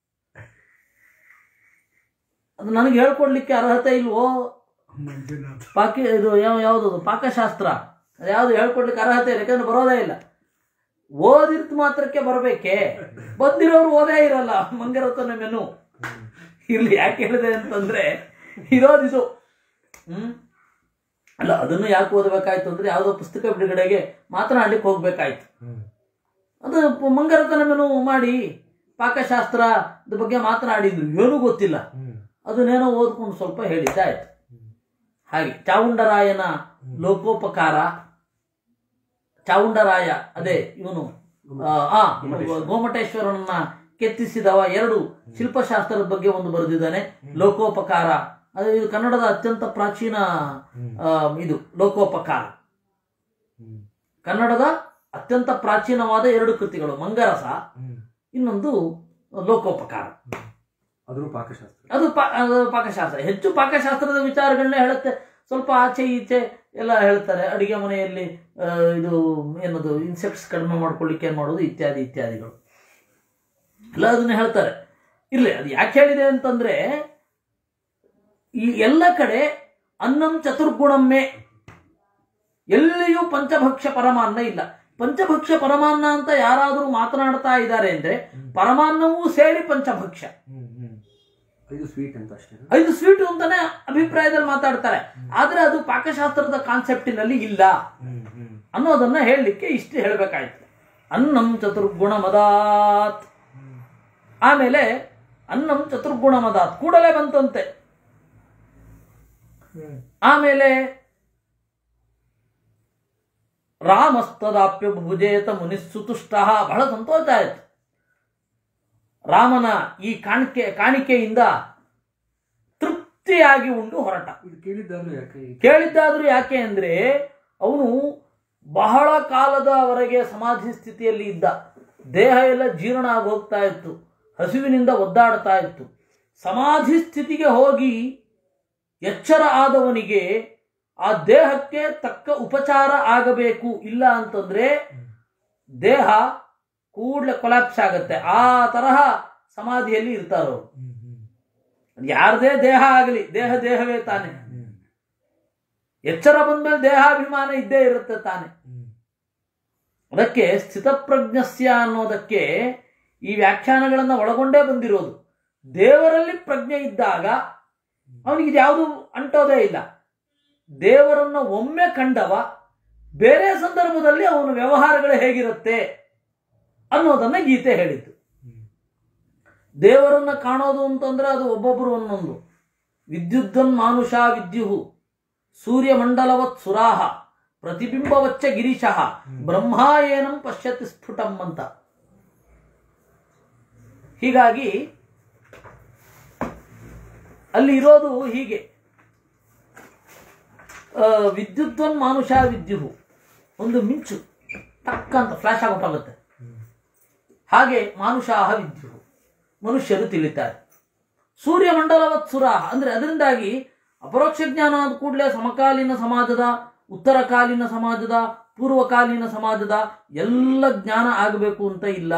Speaker 2: ಅದು ನನಗೆ ಹೇಳ್ಕೊಡ್ಲಿಕ್ಕೆ ಅರ್ಹತೆ ಇಲ್ವೋ ಪಾಕಿ ಇದು ಯಾವ ಯಾವ್ದದು ಪಾಕಶಾಸ್ತ್ರ ಅದು ಯಾವ್ದು ಹೇಳ್ಕೊಡ್ಲಿಕ್ಕೆ ಅರ್ಹತೆ ಇಲ್ಲ ಯಾಕಂದ್ರೆ ಬರೋದೇ ಇಲ್ಲ ಓದಿರ್ತ ಮಾತ್ರಕ್ಕೆ ಬರಬೇಕೆ ಬಂದಿರೋರು ಓದೇ ಇರಲ್ಲ ಮಂಗರತನ ಮೆನು ಇರ್ಲಿ ಯಾಕೆ ಹೇಳಿದೆ ಅಂತಂದ್ರೆ ಇರೋದಿದು ಹ್ಮ್ ಅಲ್ಲ ಅದನ್ನು ಯಾಕೆ ಓದಬೇಕಾಯ್ತು ಅಂದ್ರೆ ಯಾವುದೋ ಪುಸ್ತಕ ಬಿಡುಗಡೆಗೆ ಮಾತನಾಡ್ಲಿಕ್ಕೆ ಹೋಗ್ಬೇಕಾಯ್ತು ಅದು ಪ- ಮಂಗರತನ ಮೆನು ಮಾಡಿ ಪಾಕಶಾಸ್ತ್ರದ ಬಗ್ಗೆ ಮಾತನಾಡಿದ್ರು ಏನೂ ಗೊತ್ತಿಲ್ಲ ಅದನ್ನೇನೋ ಓದ್ಕೊಂಡು ಸ್ವಲ್ಪ ಹೇಳಿದ್ದಾಯ್ತು ಹಾಗೆ ಚಾವುಂಡರಾಯನ ಲೋಕೋಪಕಾರ ಚಾವುಂಡರಾಯ ಅದೇ ಇವನು ಆ, ಆ, ಗೋಮಟೇಶ್ವರನನ್ನ ಕೆತ್ತಿಸಿದವ ಎರಡು ಶಿಲ್ಪಶಾಸ್ತ್ರದ ಬಗ್ಗೆ ಒಂದು ಬರೆದಿದ್ದಾನೆ ಲೋಕೋಪಕಾರ ಅದು ಇದು ಕನ್ನಡದ ಅತ್ಯಂತ ಪ್ರಾಚೀನ ಆ, ಇದು ಲೋಕೋಪಕಾರ ಕನ್ನಡದ ಅತ್ಯಂತ ಪ್ರಾಚೀನವಾದ ಎರಡು ಕೃತಿಗಳು ಮಂಗರಸ ಇನ್ನೊಂದು ಲೋಕೋಪಕಾರ
Speaker 1: ಅದ್ರ ಪಾಕಶಾಸ್ತ್ರ
Speaker 2: ಅದು ಪಾ- ಅದು ಪಾಕಶಾಸ್ತ್ರ ಹೆಚ್ಚು ಪಾಕಶಾಸ್ತ್ರದ ವಿಚಾರಗಳನ್ನ ಹೇಳುತ್ತೆ ಸ್ವಲ್ಪ ಆಚೆ ಈಚೆ ಎಲ್ಲ ಹೇಳ್ತಾರೆ ಅಡಿಗೆ ಮನೆಯಲ್ಲಿ ಆ, ಇದು ಏನದು ಇನ್ಸೆಕ್ಟ್ಸ್ ಕಡಿಮೆ ಮಾಡ್ಕೊಳ್ಳಿಕ್ಕೆ ಏನ್ ಮಾಡೋದು ಇತ್ಯಾದಿ ಇತ್ಯಾದಿಗಳು ಎಲ್ಲ ಅದನ್ನ ಹೇಳ್ತಾರೆ ಇರ್ಲಿ ಅದು ಯಾಕೆ ಹೇಳಿದೆ ಅಂತಂದ್ರೆ ಈ ಎಲ್ಲ ಕಡೆ ಅನ್ನಂ ಚತುರ್ಗುಣಮ್ಮೆ ಎಲ್ಲಿಯೂ ಪಂಚಭಕ್ಷ್ಯ ಪರಮಾನ್ನ ಇಲ್ಲ ಪಂಚಭಕ್ಷ್ಯ ಪರಮಾನ್ನ ಅಂತ ಯಾರಾದರೂ ಮಾತನಾಡ್ತಾ ಇದ್ದಾರೆ ಅಂದ್ರೆ ಪರಮಾನ್ನವೂ ಸೇರಿ ಪಂಚಭಕ್ಷ್ಯ
Speaker 1: ಇದು ಸ್ವೀಟ್ ಅಂತ ಅಷ್ಟೇ
Speaker 2: ಐದು ಸ್ವೀಟ್ ಅಂತಾನೆ ಅಭಿಪ್ರಾಯದಲ್ಲಿ ಮಾತಾಡ್ತಾರೆ ಆದ್ರೆ ಅದು ಪಾಕಶಾಸ್ತ್ರದ ಕಾನ್ಸೆಪ್ಟಿನಲ್ಲಿ ಇಲ್ಲ
Speaker 1: ಹ್ಮ್ ಹ್ಮ್
Speaker 2: ಅನ್ನೋದನ್ನ ಹೇಳಲಿಕ್ಕೆ ಇಷ್ಟು ಹೇಳಬೇಕಾಯ್ತು ಅನ್ನಂ ಚತುರ್ಗುಣ ಮದಾತ್ ಆಮೇಲೆ ಅನ್ನಂ ಚತುರ್ಗುಣ ಮದಾತ್ ಕೂಡಲೇ ಬಂತಂತೆ
Speaker 1: ಹ್ಮ್
Speaker 2: ಆಮೇಲೆ ರಾಮಸ್ತದಾಪ್ಯ ಭುಜೇತ ಮುನಿಸ್ಸುತುಷ್ಟ ಬಹಳ ಸಂತೋಷ ಆಯ್ತು ರಾಮನ ಈ ಕಾಣಿಕೆ ಕಾಣಿಕೆಯಿಂದ ತೃಪ್ತಿಯಾಗಿ ಉಂಡು ಹೊರಟ
Speaker 1: ಇದು ಕೇಳಿದ್ದಾದ್ರೂ ಯಾಕೆ ಈ-
Speaker 2: ಕೇಳಿದ್ದಾದ್ರೂ ಯಾಕೆ ಅಂದ್ರೆ ಅವನು ಬಹಳ ಕಾಲದವರೆಗೆ ಸಮಾಧಿ ಸ್ಥಿತಿಯಲ್ಲಿ ಇದ್ದ ದೇಹ ಎಲ್ಲ ಜೀರ್ಣ ಆಗಿ ಹೋಗ್ತಾ ಇತ್ತು ಹಸಿವಿನಿಂದ ಒದ್ದಾಡ್ತಾ ಇತ್ತು ಸಮಾಧಿ ಸ್ಥಿತಿಗೆ ಹೋಗಿ ಎಚ್ಚರ ಆದವನಿಗೆ ಆ ದೇಹಕ್ಕೆ ತಕ್ಕ ಉಪಚಾರ ಆಗಬೇಕು ಇಲ್ಲ ಅಂತಂದ್ರೆ ದೇಹ ಕೂಡಲೇ ಕೊಲಾಪ್ಸ್ ಆಗತ್ತೆ ಆ ತರಹ ಸಮಾಧಿಯಲ್ಲಿ ಇರ್ತಾರವ್ರು
Speaker 1: ಹ್ಮ್ ಹ್ಮ್
Speaker 2: ಯಾರದೇ ದೇಹ ಆಗಲಿ ದೇಹ ದೇಹವೇ ತಾನೆ
Speaker 1: ಹ್ಮ್
Speaker 2: ಎಚ್ಚರ ಬಂದ್ಮೇಲೆ ದೇಹಾಭಿಮಾನ ಇದ್ದೇ ಇರುತ್ತೆ ತಾನೆ
Speaker 1: ಹ್ಮ್
Speaker 2: ಅದಕ್ಕೆ ಸ್ಥಿತಪ್ರಜ್ಞಸ್ಯ ಅನ್ನೋದಕ್ಕೆ ಈ ವ್ಯಾಖ್ಯಾನಗಳನ್ನು ಒಳಗೊಂಡೇ ಬಂದಿರೋದು ದೇವರಲ್ಲಿ ಪ್ರಜ್ಞೆ ಇದ್ದಾಗ ಅವನಿಗೆ ಯಾವುದು ಅಂಟೋದೇ ಇಲ್ಲ ದೇವರನ್ನ ಒಮ್ಮೆ ಕಂಡವ ಬೇರೆ ಸಂದರ್ಭದಲ್ಲಿ ಅವನ ವ್ಯವಹಾರಗಳು ಹೇಗಿರುತ್ತೆ ಅನ್ನೋದನ್ನ ಗೀತೆ ಹೇಳಿತು
Speaker 1: ಹ್ಮ್
Speaker 2: ದೇವರನ್ನ ಕಾಣೋದು ಅಂತಂದ್ರೆ ಅದು ಒಬ್ಬೊಬ್ಬರು ಒಂದೊಂದು ವಿದ್ಯುದ್ವನ್ ಮಾನುಷ ವಿದ್ಯುಹು ಸೂರ್ಯಮಂಡಲವತ್ ಸುರಾಹ ಪ್ರತಿಬಿಂಬವಚ್ಚ ಗಿರೀಶಃ ಬ್ರಹ್ಮ ಏನಂ ಪಶ್ಯತಿ ಸ್ಫುಟಂ ಅಂತ ಹೀಗಾಗಿ ಅಲ್ಲಿ ಇರೋದು ಹೀಗೆ ಆ, ವಿದ್ಯುದ್ವನ್ ಮಾನುಷ ವಿದ್ಯುಹು ಒಂದು ಮಿಂಚು ಟಕ್ ಅಂತ ಫ್ಲಾಶ್ ಆಗೋಟಾಗುತ್ತೆ ಹಾಗೆ ಮಾನುಷಾಹ ವಿದ್ಯುಹು ಮನುಷ್ಯರು ತಿಳಿತಾರೆ ಸೂರ್ಯಮಂಡಲವತ್ ಸುರಾಹ ಅಂದ್ರೆ ಅದರಿಂದಾಗಿ ಅಪರೋಕ್ಷ ಜ್ಞಾನ ಆದ ಕೂಡಲೇ ಸಮಕಾಲೀನ ಸಮಾಜದ ಉತ್ತರಕಾಲೀನ ಸಮಾಜದ ಪೂರ್ವಕಾಲೀನ ಸಮಾಜದ ಎಲ್ಲ ಜ್ಞಾನ ಆಗಬೇಕು ಅಂತ ಇಲ್ಲ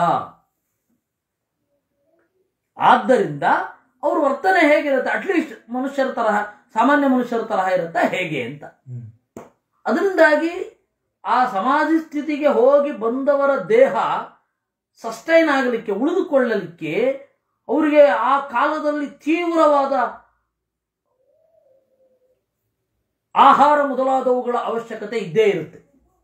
Speaker 2: ಆದ್ದರಿಂದ ಅವ್ರ ವರ್ತನೆ ಹೇಗಿರುತ್ತೆ ಅಟ್ಲೀಸ್ಟ್ ಮನುಷ್ಯರ ತರಹ ಸಾಮಾನ್ಯ ಮನುಷ್ಯರ ತರಹ ಇರುತ್ತೆ ಹೇಗೆ ಅಂತ
Speaker 1: ಹ್ಮ್
Speaker 2: ಅದರಿಂದಾಗಿ ಆ ಸಮಾಧಿ ಸ್ಥಿತಿಗೆ ಹೋಗಿ ಬಂದವರ ದೇಹ ಸಸ್ಟೈನ್ ಆಗಲಿಕ್ಕೆ ಉಳಿದುಕೊಳ್ಳಲಿಕ್ಕೆ ಅವರಿಗೆ ಆ ಕಾಲದಲ್ಲಿ ತೀವ್ರವಾದ ಆಹಾರ ಮೊದಲಾದವುಗಳ ಅವಶ್ಯಕತೆ ಇದ್ದೇ ಇರುತ್ತೆ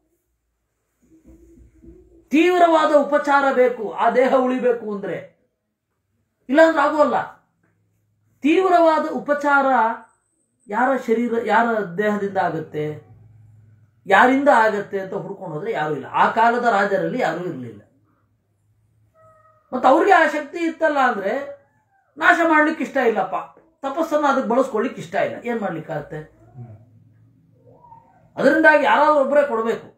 Speaker 2: ತೀವ್ರವಾದ ಉಪಚಾರ ಬೇಕು ಆ ದೇಹ ಉಳಿಬೇಕು ಅಂದ್ರೆ ಇಲ್ಲಾಂದ್ರೆ ಆಗೋಲ್ಲ ತೀವ್ರವಾದ ಉಪಚಾರ ಯಾರ ಶರೀರ ಯಾರ ದೇಹದಿಂದ ಆಗುತ್ತೆ ಯಾರಿಂದ ಆಗತ್ತೆ ಅಂತ ಹುಡ್ಕೊಂಡು ಹೋದ್ರೆ ಯಾರೂ ಇಲ್ಲ ಆ ಕಾಲದ ರಾಜರಲ್ಲಿ ಯಾರೂ ಇರಲಿಲ್ಲ ಮತ್ತು ಅವ್ರಿಗೆ ಆ ಶಕ್ತಿ ಇತ್ತಲ್ಲ ಅಂದ್ರೆ ನಾಶ ಮಾಡ್ಲಿಕ್ಕೆ ಇಷ್ಟ ಇಲ್ಲಪ್ಪ ತಪಸ್ಸನ್ನು ಅದಕ್ಕೆ ಬಳಸ್ಕೊಳ್ಳಿಕ್ಕೆ ಇಷ್ಟ ಇಲ್ಲ ಏನ್ ಮಾಡ್ಲಿಕ್ಕಾಗತ್ತೆ
Speaker 1: ಹ್ಮ್
Speaker 2: ಅದರಿಂದಾಗಿ ಯಾರಾದ್ರೂ ಒಬ್ಬರೇ ಕೊಡಬೇಕು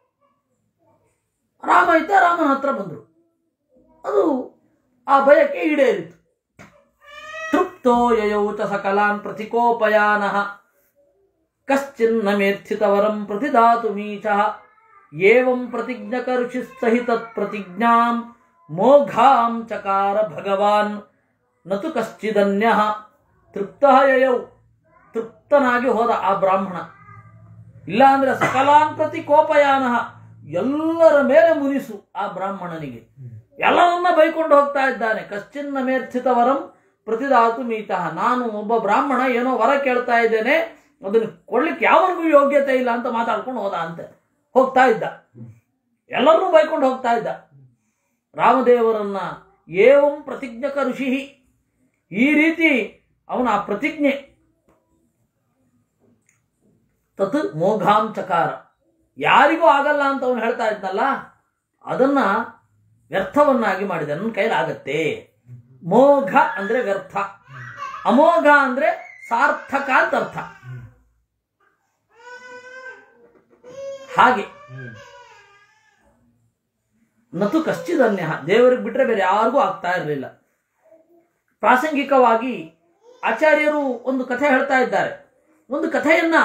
Speaker 2: ರಾಮ ಇದ್ದ ರಾಮನ ಹತ್ರ ಬಂದರು ಅದು ಆ ಭಯಕ್ಕೆ ಈಡೇರಿತು ತೃಪ್ತೋ ಯಯೌ ಚ ಸಕಲಾನ್ ಪ್ರತಿಕೋಪಯಾನಃ ಕಶ್ಚಿನ್ನ ಮೇರ್ಥಿತವರಂ ಪ್ರತಿದಾತು ಮೀಚಃ ಏವಂ ಪ್ರತಿಜ್ಞಕ ಋಷಿ ಸಹಿತ ಪ್ರತಿಜ್ಞಾಂ ಮೋಘಾಂ ಚಕಾರ ಭಗವಾನ್ ನತು ಕಶ್ಚಿದನ್ಯ ತೃಪ್ತ ಯಯೌ ತೃಪ್ತನಾಗಿ ಹೋದ ಆ ಬ್ರಾಹ್ಮಣ ಇಲ್ಲ ಅಂದ್ರೆ ಸಕಲಾನ್ ಪ್ರತಿ ಕೋಪಯಾನ ಎಲ್ಲರ ಮೇಲೆ ಮುನಿಸು ಆ ಬ್ರಾಹ್ಮಣನಿಗೆ ಎಲ್ಲವನ್ನ ಬೈಕೊಂಡು ಹೋಗ್ತಾ ಇದ್ದಾನೆ ಕಶ್ಚಿನ್ನ ಮೇರ್ಥಿತ ವರಂ ಪ್ರತಿದಾತು ಮೀತಃ ನಾನು ಒಬ್ಬ ಬ್ರಾಹ್ಮಣ ಏನೋ ವರ ಕೇಳ್ತಾ ಇದ್ದೇನೆ ಅದನ್ನು ಕೊಡ್ಲಿಕ್ಕೆ ಯಾವನಿಗೂ ಯೋಗ್ಯತೆ ಇಲ್ಲ ಅಂತ ಮಾತಾಡ್ಕೊಂಡು ಹೋದ ಅಂತೆ ಹೋಗ್ತಾ ಇದ್ದ ಎಲ್ಲರನ್ನೂ ಬೈಕೊಂಡು ಹೋಗ್ತಾ ಇದ್ದ ರಾಮದೇವರನ್ನ ಏವಂ ಪ್ರತಿಜ್ಞಕ ಋಷಿ ಈ ರೀತಿ ಅವನ ಆ ಪ್ರತಿಜ್ಞೆ ತತ್ ಮೋಘಾಂ ಚಕಾರ ಯಾರಿಗೂ ಆಗಲ್ಲ ಅಂತ ಅವನು ಹೇಳ್ತಾ ಇದ್ನಲ್ಲ ಅದನ್ನ ವ್ಯರ್ಥವನ್ನಾಗಿ ಮಾಡಿದೆ ನನ್ನ ಕೈಲಿ ಆಗತ್ತೆ ಮೋಘ ಅಂದ್ರೆ ವ್ಯರ್ಥ ಅಮೋಘ ಅಂದ್ರೆ ಸಾರ್ಥಕ ಅಂತ ಅರ್ಥ ಹಾಗೆ
Speaker 1: ಹ್ಮ್
Speaker 2: ನತು ಕಶ್ಚಿದನ್ಯ ದೇವರಿಗೆ ಬಿಟ್ರೆ ಬೇರೆ ಯಾರಿಗೂ ಆಗ್ತಾ ಇರಲಿಲ್ಲ ಪ್ರಾಸಂಗಿಕವಾಗಿ ಆಚಾರ್ಯರು ಒಂದು ಕಥೆ ಹೇಳ್ತಾ ಇದ್ದಾರೆ ಒಂದು ಕಥೆಯನ್ನ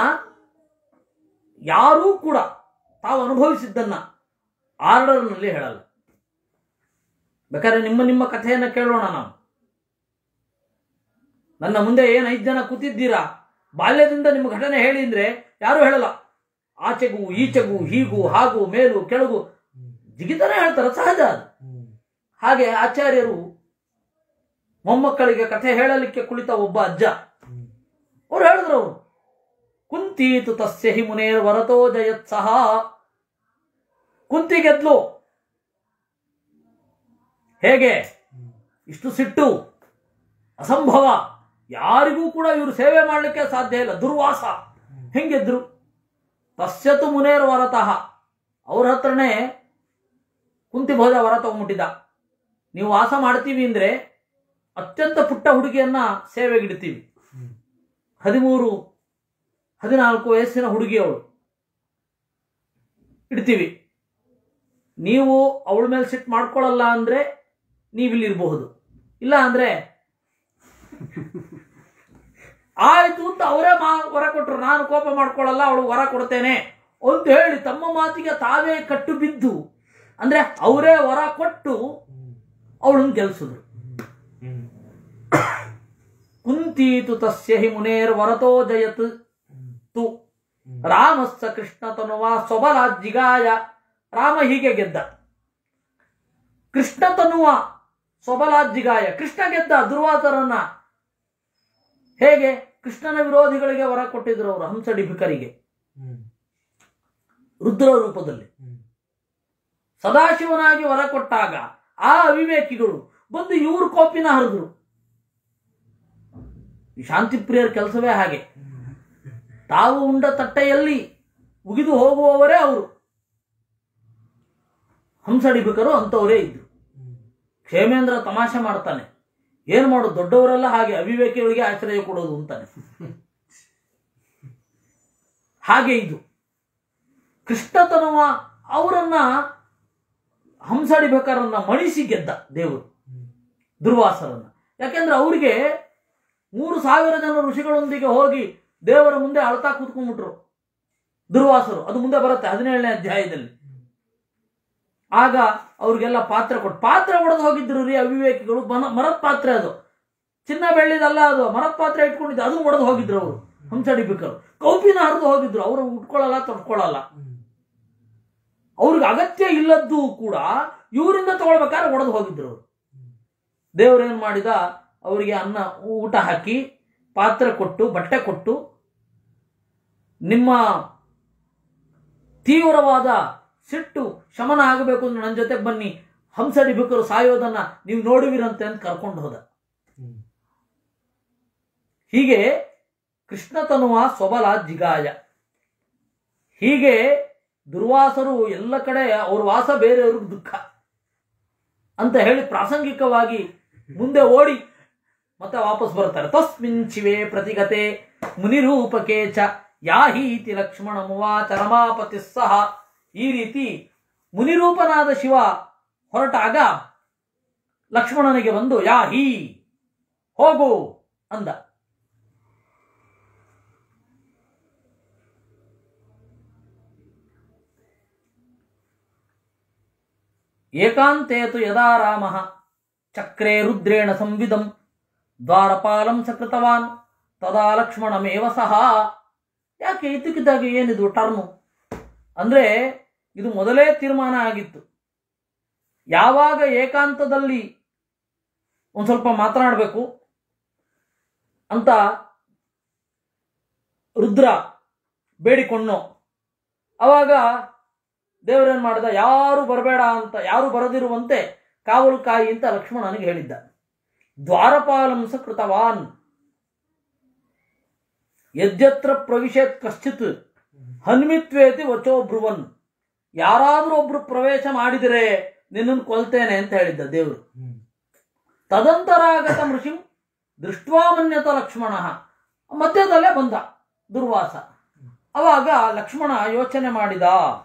Speaker 2: ಯಾರೂ ಕೂಡ ತಾವು ಅನುಭವಿಸಿದ್ದನ್ನ ಆರ್ಡರ್ನಲ್ಲಿ ಹೇಳಲ್ಲ ಬೇಕಾದ್ರೆ ನಿಮ್ಮ ನಿಮ್ಮ ಕಥೆಯನ್ನ ಕೇಳೋಣ ನಾವು ನನ್ನ ಮುಂದೆ ಏನು ಐದು ಜನ ಕೂತಿದ್ದೀರಾ ಬಾಲ್ಯದಿಂದ ನಿಮ್ಮ ಘಟನೆ ಹೇಳಿ ಅಂದ್ರೆ ಯಾರು ಹೇಳಲ್ಲ ಆಚೆಗೂ ಈಚೆಗೂ ಹೀಗೂ ಹಾಗೂ ಮೇಲು ಕೆಳಗು ಜಿಗಿತಾನೆ ಹೇಳ್ತಾರೆ ಸಹಜ ಅದು
Speaker 1: ಹ್ಮ್
Speaker 2: ಹಾಗೆ ಆಚಾರ್ಯರು ಮೊಮ್ಮಕ್ಕಳಿಗೆ ಕಥೆ ಹೇಳಲಿಕ್ಕೆ ಕುಳಿತ ಒಬ್ಬ ಅಜ್ಜ ಅವ್ರು ಹೇಳಿದ್ರು ಅವರು ಕುಂತೀತು ತಸ್ಯ ಹಿ ಮುನೇರ್ ವರತೋ ಜಯತ್ ಸಹ ಕುಂತಿ ಗೆದ್ಲು ಹೇಗೆ ಇಷ್ಟು ಸಿಟ್ಟು ಅಸಂಭವ ಯಾರಿಗೂ ಕೂಡ ಇವರು ಸೇವೆ ಮಾಡಲಿಕ್ಕೆ ಸಾಧ್ಯ ಇಲ್ಲ ದುರ್ವಾಸ ಹೆಂಗೆದ್ರು ತಸ್ಯತು ಮುನೇರ್ ವರತಃ ಅವ್ರ ಹತ್ರನೇ ಕುಂತಿ ಭೋಜ ವರ ತಗೊಂಡ್ಬಿಟ್ಟಿದ್ದ ನೀವು ವಾಸ ಮಾಡ್ತೀವಿ ಅಂದ್ರೆ ಅತ್ಯಂತ ಪುಟ್ಟ ಹುಡುಗಿಯನ್ನ ಸೇವೆಗಿಡ್ತೀವಿ ಹದಿಮೂರು ಹದಿನಾಲ್ಕು ವಯಸ್ಸಿನ ಹುಡುಗಿ ಅವಳು ಇಡ್ತೀವಿ ನೀವು ಅವಳ ಮೇಲೆ ಸಿಟ್ ಮಾಡ್ಕೊಳ್ಳಲ್ಲ ಅಂದ್ರೆ ನೀವಿಲ್ಲಿರಬಹುದು ಇಲ್ಲ ಅಂದ್ರೆ ಆಯ್ತು ಅಂತ ಅವರೇ ಮಾ ವರ ಕೊಟ್ರು ನಾನು ಕೋಪ ಮಾಡ್ಕೊಳ್ಳಲ್ಲ ಅವಳು ವರ ಕೊಡ್ತೇನೆ ಅಂತ ಹೇಳಿ ತಮ್ಮ ಮಾತಿಗೆ ತಾವೇ ಕಟ್ಟು ಬಿದ್ದು ಅಂದ್ರೆ ಅವರೇ ವರ ಕೊಟ್ಟು ಅವಳನ್ನು ಗೆಲ್ಸಿದ್ರು ಕುಂತೀತು ತಸ್ಯ ಹಿ ಮುನೇರ್ ವರತೋ ಜಯತ್ ತು ರಾಮಸ್ಸ ಕೃಷ್ಣ ತನುವ ಸ್ವಬಲಾಜ್ಜಿಗಾಯ ರಾಮ ಹೀಗೆ ಗೆದ್ದ ಕೃಷ್ಣ ತನುವ ಸ್ವಬಲಾಜ್ಜಿಗಾಯ ಕೃಷ್ಣ ಗೆದ್ದ ದುರ್ವಾಸರನ್ನ ಹೇಗೆ ಕೃಷ್ಣನ ವಿರೋಧಿಗಳಿಗೆ ವರ ಕೊಟ್ಟಿದ್ರು ಅವರು ಹಂಸಡಿಭಿಕರಿಗೆ ರುದ್ರ ರೂಪದಲ್ಲಿ ಸದಾಶಿವನಾಗಿ ವರ ಕೊಟ್ಟಾಗ ಆ ಅವಿವೇಕಿಗಳು ಬಂದು ಇವ್ರ ಕೋಪಿನ ಹರಿದ್ರು ಈ ಶಾಂತಿ ಪ್ರಿಯರ ಕೆಲಸವೇ ಹಾಗೆ ತಾವು ಉಂಡ ತಟ್ಟೆಯಲ್ಲಿ ಉಗಿದು ಹೋಗುವವರೇ ಅವರು ಹಂಸಡಿಭಿಕರು ಅಂತವರೇ ಇದ್ರು ಕ್ಷೇಮೇಂದ್ರ ತಮಾಷೆ ಮಾಡ್ತಾನೆ ಏನ್ ಮಾಡೋದು ದೊಡ್ಡವರೆಲ್ಲ ಹಾಗೆ ಅವಿವೇಕಿಗಳಿಗೆ ಆಶ್ರಯ ಕೊಡೋದು ಅಂತಾನೆ ಹಾಗೆ ಇದು ಕೃಷ್ಣತನವ ಅವರನ್ನ ಹಂಸಡಿಬೇಕಾರನ್ನ ಮಣಿಸಿ ಗೆದ್ದ ದೇವರು ದುರ್ವಾಸರನ್ನ ಯಾಕೆಂದ್ರೆ ಅವರಿಗೆ ಮೂರು ಸಾವಿರ ಜನ ಋಷಿಗಳೊಂದಿಗೆ ಹೋಗಿ ದೇವರ ಮುಂದೆ ಅಳ್ತಾ ಕೂತ್ಕೊಂಡ್ಬಿಟ್ರು ದುರ್ವಾಸರು ಅದು ಮುಂದೆ ಬರುತ್ತೆ ಹದಿನೇಳನೇ ಅಧ್ಯಾಯದಲ್ಲಿ ಆಗ ಅವ್ರಿಗೆಲ್ಲ ಪಾತ್ರ ಕೊಟ್ಟು ಪಾತ್ರ ಒಡೆದು ಹೋಗಿದ್ರು ರೀ ಅವಿವೇಕಿಗಳು ಮನ ಮರದ ಪಾತ್ರೆ ಅದು ಚಿನ್ನ ಬೆಳ್ಳಿದಲ್ಲ ಅದು ಮರದ ಪಾತ್ರೆ ಇಟ್ಕೊಂಡಿದ್ದು ಅದನ್ನು ಒಡೆದು ಹೋಗಿದ್ರು ಅವರು ಹಂಸಡಿಬೇಕರು ಕೌಪಿನ ಹರಿದು ಹೋಗಿದ್ರು ಅವರು ಉಟ್ಕೊಳ್ಳಲ್ಲ ತೊಟ್ಕೊಳ್ಳಲ್ಲ ಅವ್ರಿಗೆ ಅಗತ್ಯ ಇಲ್ಲದ್ದು ಕೂಡ ಇವರಿಂದ ತಗೊಳ್ಬೇಕಾದ್ರೆ ಒಡೆದು ಹೋಗಿದ್ರು ಅವರು ದೇವ್ರೇನ್ ಮಾಡಿದ ಅವರಿಗೆ ಅನ್ನ ಊಟ ಹಾಕಿ ಪಾತ್ರೆ ಕೊಟ್ಟು ಬಟ್ಟೆ ಕೊಟ್ಟು ನಿಮ್ಮ ತೀವ್ರವಾದ ಸಿಟ್ಟು ಶಮನ ಆಗಬೇಕು ಅಂದ್ರೆ ನನ್ನ ಜೊತೆಗೆ ಬನ್ನಿ ಹಂಸಡಿಬೇಕರು ಸಾಯೋದನ್ನ ನೀವು ನೋಡುವಿರಂತೆ ಅಂತ ಕರ್ಕೊಂಡು ಹೋದ ಹೀಗೆ ಕೃಷ್ಣ ತನುವ ಸ್ವಬಲ ಜಿಗಾಯ ಹೀಗೆ ದುರ್ವಾಸರು ಎಲ್ಲ ಕಡೆ ಅವ್ರ ವಾಸ ಬೇರೆಯವ್ರಿಗೆ ದುಃಖ ಅಂತ ಹೇಳಿ ಪ್ರಾಸಂಗಿಕವಾಗಿ ಮುಂದೆ ಓಡಿ ಮತ್ತೆ ವಾಪಸ್ ಬರ್ತಾರೆ ತಸ್ಮಿನ್ ಶಿವೆ ಪ್ರತಿಗತೆ ಮುನಿರೂಪಕೆ ಚ ಯಾಹೀತಿ ಲಕ್ಷ್ಮಣ ಮುವಾಚ ರಮಾಪತಿ ಸಹ ಈ ರೀತಿ ಮುನಿರೂಪನಾದ ಶಿವ ಹೊರಟಾಗ ಲಕ್ಷ್ಮಣನಿಗೆ ಬಂದು ಯಾಹಿ ಹೋಗು ಅಂದ ಏಕಾಂತೇತು ಯದಾ ರಾಮ ಚಕ್ರೇ ರುದ್ರೇಣ ಸಂವಿಧಂ ದ್ವಾರಪಾಲಂ ಸಕೃತವಾನ್ ತದಾ ಲಕ್ಷ್ಮಣಮೇವ ಸಹ ಯಾಕೆ ಇದ್ದಕ್ಕಿದ್ದಾಗೆ ಏನಿದು ಟರ್ಮು ಅಂದ್ರೆ ಇದು ಮೊದಲೇ ತೀರ್ಮಾನ ಆಗಿತ್ತು ಯಾವಾಗ ಏಕಾಂತದಲ್ಲಿ ಒಂದು ಸ್ವಲ್ಪ ಮಾತನಾಡಬೇಕು ಅಂತ ರುದ್ರ ಬೇಡಿಕೊಂಡ್ನೋ ಅವಾಗ ದೇವರೇನ್ ಮಾಡಿದ ಯಾರು ಬರಬೇಡ ಅಂತ ಯಾರು ಬರದಿರುವಂತೆ ಕಾವಲು ಕಾಯಿ ಅಂತ ಲಕ್ಷ್ಮಣನಿಗೆ ಹೇಳಿದ್ದ ದ್ವಾರಪಾಲಂ ಕೃತವಾನ್ ಯದ್ಯತ್ರ ಪ್ರವಿಶೇತ್ ಕಶ್ಚಿತ್ ಹನ್ಮಿತ್ವೇತಿ ವಚೋ ಬ್ರುವನ್ ಯಾರಾದ್ರೂ ಒಬ್ರು ಪ್ರವೇಶ ಮಾಡಿದರೆ ನಿನ್ನನ್ನು ಕೊಲ್ತೇನೆ ಅಂತ ಹೇಳಿದ್ದ ದೇವರು ತದಂತರಾಗತ ಋಷಿಂ ದೃಷ್ಟ್ವಾಮನ್ಯತ ಲಕ್ಷ್ಮಣ ಮಧ್ಯದಲ್ಲೇ ಬಂದ ದುರ್ವಾಸ ಅವಾಗ ಲಕ್ಷ್ಮಣ ಯೋಚನೆ ಮಾಡಿದ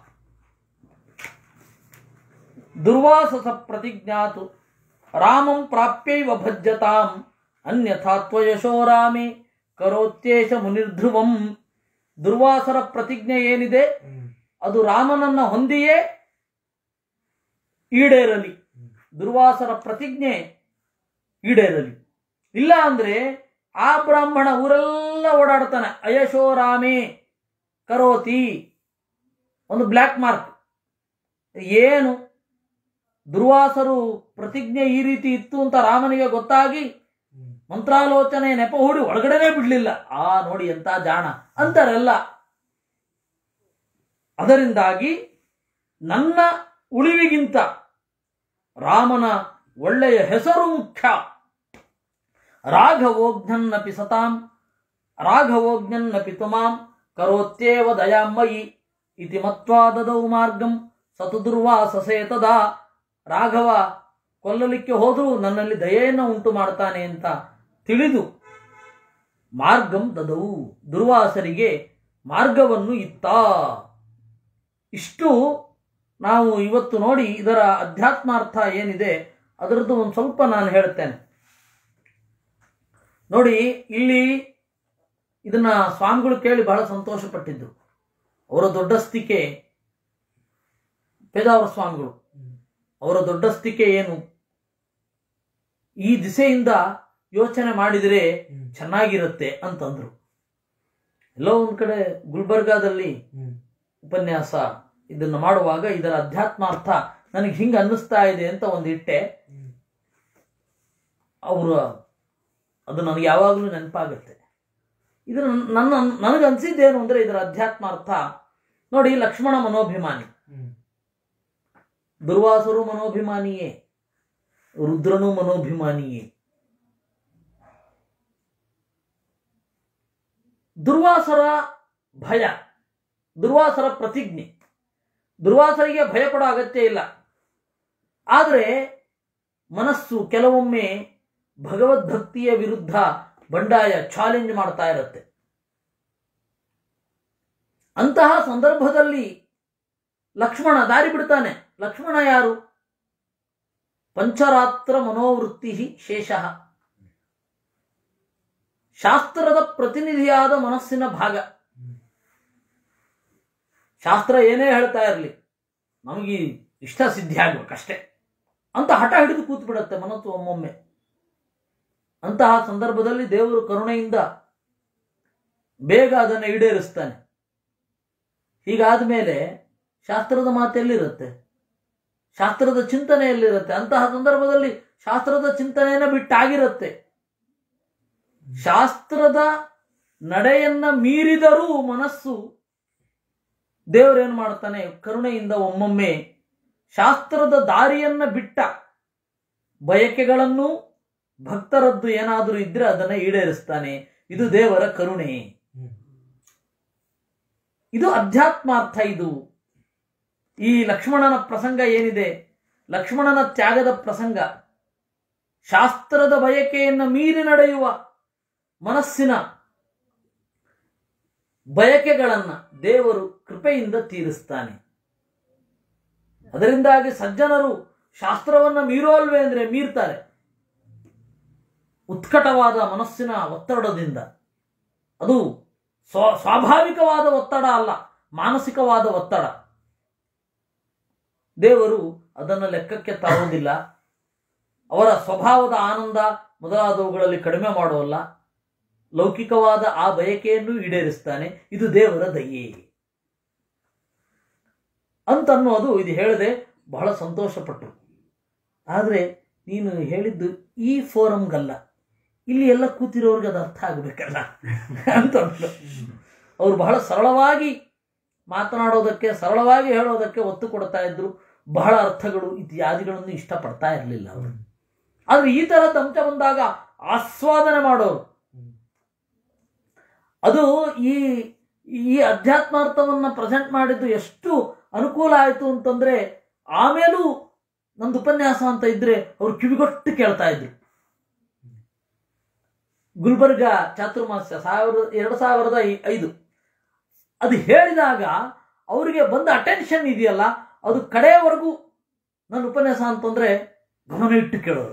Speaker 2: ದುರ್ವಾಸಸ ಪ್ರತಿಜ್ಞಾತು ರಾಮಂ ಪ್ರಾಪ್ಯೈವ ಭಜ್ಯತಾಂ ಅನ್ಯಥಾ ತ್ವಯಶೋ ರಾಮೇ ಕರೋತ್ಯೇಶ ಮುನಿರ್ಧ್ರುವಂ ದುರ್ವಾಸರ ಪ್ರತಿಜ್ಞೆ ಏನಿದೆ ಅದು ರಾಮನನ್ನ ಹೊಂದಿಯೇ ಈಡೇರಲಿ ದುರ್ವಾಸರ ಪ್ರತಿಜ್ಞೆ ಈಡೇರಲಿ ಇಲ್ಲ ಅಂದ್ರೆ ಆ ಬ್ರಾಹ್ಮಣ ಊರೆಲ್ಲ ಓಡಾಡ್ತಾನೆ ಅಯಶೋ ರಾಮೇ ಕರೋತಿ ಒಂದು ಬ್ಲ್ಯಾಕ್ ಮಾರ್ಕ್ ಏನು ದುರ್ವಾಸರು ಪ್ರತಿಜ್ಞೆ ಈ ರೀತಿ ಇತ್ತು ಅಂತ ರಾಮನಿಗೆ ಗೊತ್ತಾಗಿ ಮಂತ್ರಾಲೋಚನೆ ನೆಪ ಹೂಡಿ ಒಳಗಡೆನೆ ಬಿಡ್ಲಿಲ್ಲ ಆ ನೋಡಿ ಎಂತ ಜಾಣ ಅಂತಾರೆಲ್ಲ ಅದರಿಂದಾಗಿ ನನ್ನ ಉಳಿವಿಗಿಂತ ರಾಮನ ಒಳ್ಳೆಯ ಹೆಸರು ಮುಖ್ಯ ರಾಘವೋಜ್ಞನ್ನಪಿ ಸತಾಂ ರಾಘವೋಜ್ಞನ್ನಪಿ ತುಮಾಂ ಕರೋತ್ಯೇವ ದಯಾಮಯಿ ಇತಿ ಮತ್ವಾ ದದೌ ಮಾರ್ಗಂ ಸತು ದುರ್ವಾಸಸೇ ತದಾ ರಾಘವ ಕೊಲ್ಲಲಿಕ್ಕೆ ಹೋದರೂ ನನ್ನಲ್ಲಿ ದಯೆಯನ್ನು ಉಂಟು ಮಾಡ್ತಾನೆ ಅಂತ ತಿಳಿದು ಮಾರ್ಗಂ ದದವು ದುರ್ವಾಸರಿಗೆ ಮಾರ್ಗವನ್ನು ಇತ್ತ ಇಷ್ಟು ನಾವು ಇವತ್ತು ನೋಡಿ ಇದರ ಅಧ್ಯಾತ್ಮಾರ್ಥ ಏನಿದೆ ಅದರದ್ದು ಒಂದು ಸ್ವಲ್ಪ ನಾನು ಹೇಳ್ತೇನೆ ನೋಡಿ ಇಲ್ಲಿ ಇದನ್ನ ಸ್ವಾಮಿಗಳು ಕೇಳಿ ಬಹಳ ಸಂತೋಷಪಟ್ಟಿದ್ದು ಅವರ ದೊಡ್ಡಸ್ತಿಕೆ ಪೇದಾವರ ಸ್ವಾಮಿಗಳು ಅವರ ದೊಡ್ಡಸ್ತಿಕೆ ಏನು ಈ ದಿಸೆಯಿಂದ ಯೋಚನೆ ಮಾಡಿದರೆ ಚೆನ್ನಾಗಿರುತ್ತೆ ಅಂತಂದ್ರು ಎಲ್ಲೋ ಒಂದ್ ಕಡೆ ಗುಲ್ಬರ್ಗಾದಲ್ಲಿ ಉಪನ್ಯಾಸ ಇದನ್ನು ಮಾಡುವಾಗ ಇದರ ಅಧ್ಯಾತ್ಮಾರ್ಥ ನನಗೆ ಹಿಂಗೆ ಅನ್ನಿಸ್ತಾ ಇದೆ ಅಂತ ಒಂದು ಇಟ್ಟೆ ಅವರು ಅದು ನನಗೆ ಯಾವಾಗಲೂ ನೆನಪಾಗುತ್ತೆ ಇದು ನನ್ನ- ನನ್ನ ನನಗೆ ಅನ್ಸಿದ್ದೇನು ಅಂದ್ರೆ ಇದರ ಅಧ್ಯಾತ್ಮಾರ್ಥ ನೋಡಿ ಲಕ್ಷ್ಮಣ ಮನೋಭಿಮಾನಿ ದುರ್ವಾಸರು ಮನೋಭಿಮಾನಿಯೇ ರುದ್ರನು ಮನೋಭಿಮಾನಿಯೇ ದುರ್ವಾಸರ ಭಯ ದುರ್ವಾಸರ ಪ್ರತಿಜ್ಞೆ ದುರ್ವಾಸರಿಗೆ ಭಯ ಪಡೋ ಅಗತ್ಯ ಇಲ್ಲ ಆದರೆ ಮನಸ್ಸು ಕೆಲವೊಮ್ಮೆ ಭಗವದ್ಭಕ್ತಿಯ ವಿರುದ್ಧ ಬಂಡಾಯ ಚಾಲೆಂಜ್ ಮಾಡ್ತಾ ಇರುತ್ತೆ ಅಂತಹ ಸಂದರ್ಭದಲ್ಲಿ ಲಕ್ಷ್ಮಣ ದಾರಿ ಬಿಡ್ತಾನೆ ಲಕ್ಷ್ಮಣ ಯಾರು ಪಂಚರಾತ್ರ ಮನೋವೃತ್ತಿ ಶೇಷಃ ಶಾಸ್ತ್ರದ ಪ್ರತಿನಿಧಿಯಾದ ಮನಸ್ಸಿನ ಭಾಗ ಶಾಸ್ತ್ರ ಏನೇ ಹೇಳ್ತಾ ಇರಲಿ ನಮಗೆ ಇಷ್ಟ ಸಿದ್ಧಿ ಆಗ್ಬೇಕಷ್ಟೇ ಅಂತ ಹಠ ಹಿಡಿದು ಕೂತ್ ಬಿಡುತ್ತೆ ಮನಸ್ಸು ಒಮ್ಮೊಮ್ಮೆ ಅಂತಹ ಸಂದರ್ಭದಲ್ಲಿ ದೇವರು ಕರುಣೆಯಿಂದ ಬೇಗ ಅದನ್ನು ಈಡೇರಿಸ್ತಾನೆ ಹೀಗಾದ ಮೇಲೆ ಶಾಸ್ತ್ರದ ಮಾತೆಲ್ಲಿರುತ್ತೆ ಶಾಸ್ತ್ರದ ಚಿಂತನೆ ಎಲ್ಲಿರುತ್ತೆ ಅಂತಹ ಸಂದರ್ಭದಲ್ಲಿ ಶಾಸ್ತ್ರದ ಚಿಂತನೆಯನ್ನ ಬಿಟ್ಟಾಗಿರುತ್ತೆ ಶಾಸ್ತ್ರದ ನಡೆಯನ್ನ ಮೀರಿದರೂ ಮನಸ್ಸು ದೇವರೇನು ಮಾಡ್ತಾನೆ ಕರುಣೆಯಿಂದ ಒಮ್ಮೊಮ್ಮೆ ಶಾಸ್ತ್ರದ ದಾರಿಯನ್ನ ಬಿಟ್ಟ ಬಯಕೆಗಳನ್ನು ಭಕ್ತರದ್ದು ಏನಾದರೂ ಇದ್ರೆ ಅದನ್ನ ಈಡೇರಿಸ್ತಾನೆ ಇದು ದೇವರ ಕರುಣೆ ಇದು ಅಧ್ಯಾತ್ಮಾರ್ಥ ಇದು ಈ ಲಕ್ಷ್ಮಣನ ಪ್ರಸಂಗ ಏನಿದೆ ಲಕ್ಷ್ಮಣನ ತ್ಯಾಗದ ಪ್ರಸಂಗ ಶಾಸ್ತ್ರದ ಬಯಕೆಯನ್ನು ಮೀರಿ ನಡೆಯುವ ಮನಸ್ಸಿನ ಬಯಕೆಗಳನ್ನ ದೇವರು ಕೃಪೆಯಿಂದ ತೀರಿಸ್ತಾನೆ ಅದರಿಂದಾಗಿ ಸಜ್ಜನರು ಶಾಸ್ತ್ರವನ್ನ ಮೀರೋಲ್ವೇ ಅಂದ್ರೆ ಮೀರ್ತಾರೆ ಉತ್ಕಟವಾದ ಮನಸ್ಸಿನ ಒತ್ತಡದಿಂದ ಅದು ಸ್ವ ಸ್ವಾಭಾವಿಕವಾದ ಒತ್ತಡ ಅಲ್ಲ ಮಾನಸಿಕವಾದ ಒತ್ತಡ ದೇವರು ಅದನ್ನು ಲೆಕ್ಕಕ್ಕೆ ತರುವುದಿಲ್ಲ ಅವರ ಸ್ವಭಾವದ ಆನಂದ ಮೊದಲಾದವುಗಳಲ್ಲಿ ಕಡಿಮೆ ಮಾಡುವಲ್ಲ ಲೌಕಿಕವಾದ ಆ ಬಯಕೆಯನ್ನು ಈಡೇರಿಸ್ತಾನೆ ಇದು ದೇವರ ದಯೆ ಅಂತನ್ನೋದು ಇದು ಹೇಳದೆ ಬಹಳ ಸಂತೋಷಪಟ್ಟರು ಆದರೆ ನೀನು ಹೇಳಿದ್ದು ಈ ಫೋರಮ್ಗಲ್ಲ ಇಲ್ಲಿ ಎಲ್ಲ ಕೂತಿರೋರ್ಗೆ ಅದು ಅರ್ಥ ಆಗಬೇಕಲ್ಲ ಅಂತ ಅಂದ್ರು. ಅವರು ಬಹಳ ಸರಳವಾಗಿ ಮಾತನಾಡೋದಕ್ಕೆ ಸರಳವಾಗಿ ಹೇಳೋದಕ್ಕೆ ಒತ್ತು ಕೊಡ್ತಾ ಇದ್ರು ಬಹಳ ಅರ್ಥಗಳು ಇತ್ಯಾದಿಗಳನ್ನು ಇಷ್ಟಪಡ್ತಾ ಇರಲಿಲ್ಲ ಅವರು ಆದ್ರೆ ಈ ತರದ್ದು ಅಂಶ ಬಂದಾಗ ಆಸ್ವಾದನೆ ಮಾಡೋರು ಅದು ಈ ಈ ಅಧ್ಯಾತ್ಮಾರ್ಥವನ್ನ ಪ್ರೆಸೆಂಟ್ ಮಾಡಿದ್ದು ಎಷ್ಟು ಅನುಕೂಲ ಆಯಿತು ಅಂತಂದ್ರೆ ಆಮೇಲೂ ನಂದು ಉಪನ್ಯಾಸ ಅಂತ ಇದ್ರೆ ಅವ್ರು ಕಿವಿಗೊಟ್ಟು ಕೇಳ್ತಾ ಇದ್ರು ಗುಲ್ಬರ್ಗ ಚಾತುರ್ಮಾಸ್ಯ ಸಾವಿರದ ಎರಡು ಸಾವಿರದ ಐ- ಐದು ಅದು ಹೇಳಿದಾಗ ಅವರಿಗೆ ಬಂದ ಅಟೆನ್ಷನ್ ಇದೆಯಲ್ಲ ಅದು ಕಡೆಯವರೆಗೂ ನನ್ನ ಉಪನ್ಯಾಸ ಅಂತಂದ್ರೆ ಗಮನ ಇಟ್ಟು ಕೇಳೋರು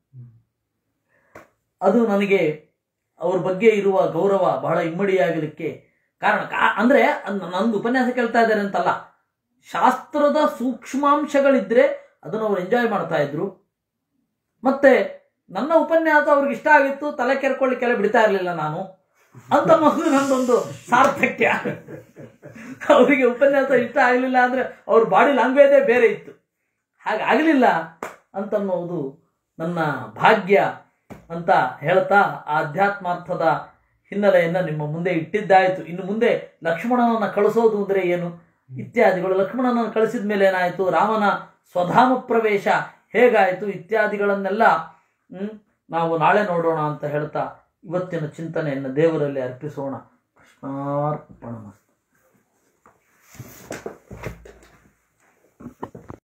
Speaker 2: ಅದು ನನಗೆ ಅವ್ರ ಬಗ್ಗೆ ಇರುವ ಗೌರವ ಬಹಳ ಇಮ್ಮಡಿಯಾಗಲಿಕ್ಕೆ ಕಾರಣ ಕಾ- ಅಂದ್ರೆ ಅದ್ ನಂದು ಉಪನ್ಯಾಸ ಕೇಳ್ತಾ ಇದ್ದಾರೆ ಅಂತಲ್ಲ ಶಾಸ್ತ್ರದ ಸೂಕ್ಷ್ಮಾಂಶಗಳಿದ್ರೆ ಅದನ್ನು ಅವ್ರು ಎಂಜಾಯ್ ಮಾಡ್ತಾ ಇದ್ರು ಮತ್ತೆ ನನ್ನ ಉಪನ್ಯಾಸ ಅವ್ರಿಗೆ ಇಷ್ಟ ಆಗಿತ್ತು ತಲೆ ಕೆರ್ಕೊಳ್ಳಿಕ್ಕೆಲ್ಲ ಬಿಡ್ತಾ ಇರಲಿಲ್ಲ ನಾನು ಅಂತ ಮೊದಲು ನಂದೊಂದು ಸಾರ್ಥಕ್ಯ ಅವರಿಗೆ ಉಪನ್ಯಾಸ ಇಷ್ಟ ಆಗಲಿಲ್ಲ ಅಂದ್ರೆ ಅವ್ರ ಬಾಡಿ ಲ್ಯಾಂಗ್ವೇಜೇ ಬೇರೆ ಇತ್ತು ಹಾಗಾಗಲಿಲ್ಲ ಅಂತನ್ನೋದು ನನ್ನ ಭಾಗ್ಯ ಅಂತ ಹೇಳ್ತಾ ಆ ಅಧ್ಯಾತ್ಮಾರ್ಥದ ಹಿನ್ನೆಲೆಯನ್ನು ನಿಮ್ಮ ಮುಂದೆ ಇಟ್ಟಿದ್ದಾಯಿತು ಇನ್ನು ಮುಂದೆ ಲಕ್ಷ್ಮಣನನ್ನು ಕಳಿಸೋದು ಅಂದರೆ ಏನು ಇತ್ಯಾದಿಗಳು ಲಕ್ಷ್ಮಣನನ್ನು ಕಳಿಸಿದ ಮೇಲೆ ಏನಾಯಿತು ರಾಮನ ಸ್ವಧಾಮ ಪ್ರವೇಶ ಹೇಗಾಯಿತು ಇತ್ಯಾದಿಗಳನ್ನೆಲ್ಲ ಹ್ಮ್, ನಾವು ನಾಳೆ ನೋಡೋಣ ಅಂತ ಹೇಳ್ತಾ ಇವತ್ತಿನ ಚಿಂತನೆಯನ್ನು ದೇವರಲ್ಲಿ ಅರ್ಪಿಸೋಣ ಕೃಷ್ಣಾರ್ಪಣಮಸ್ತು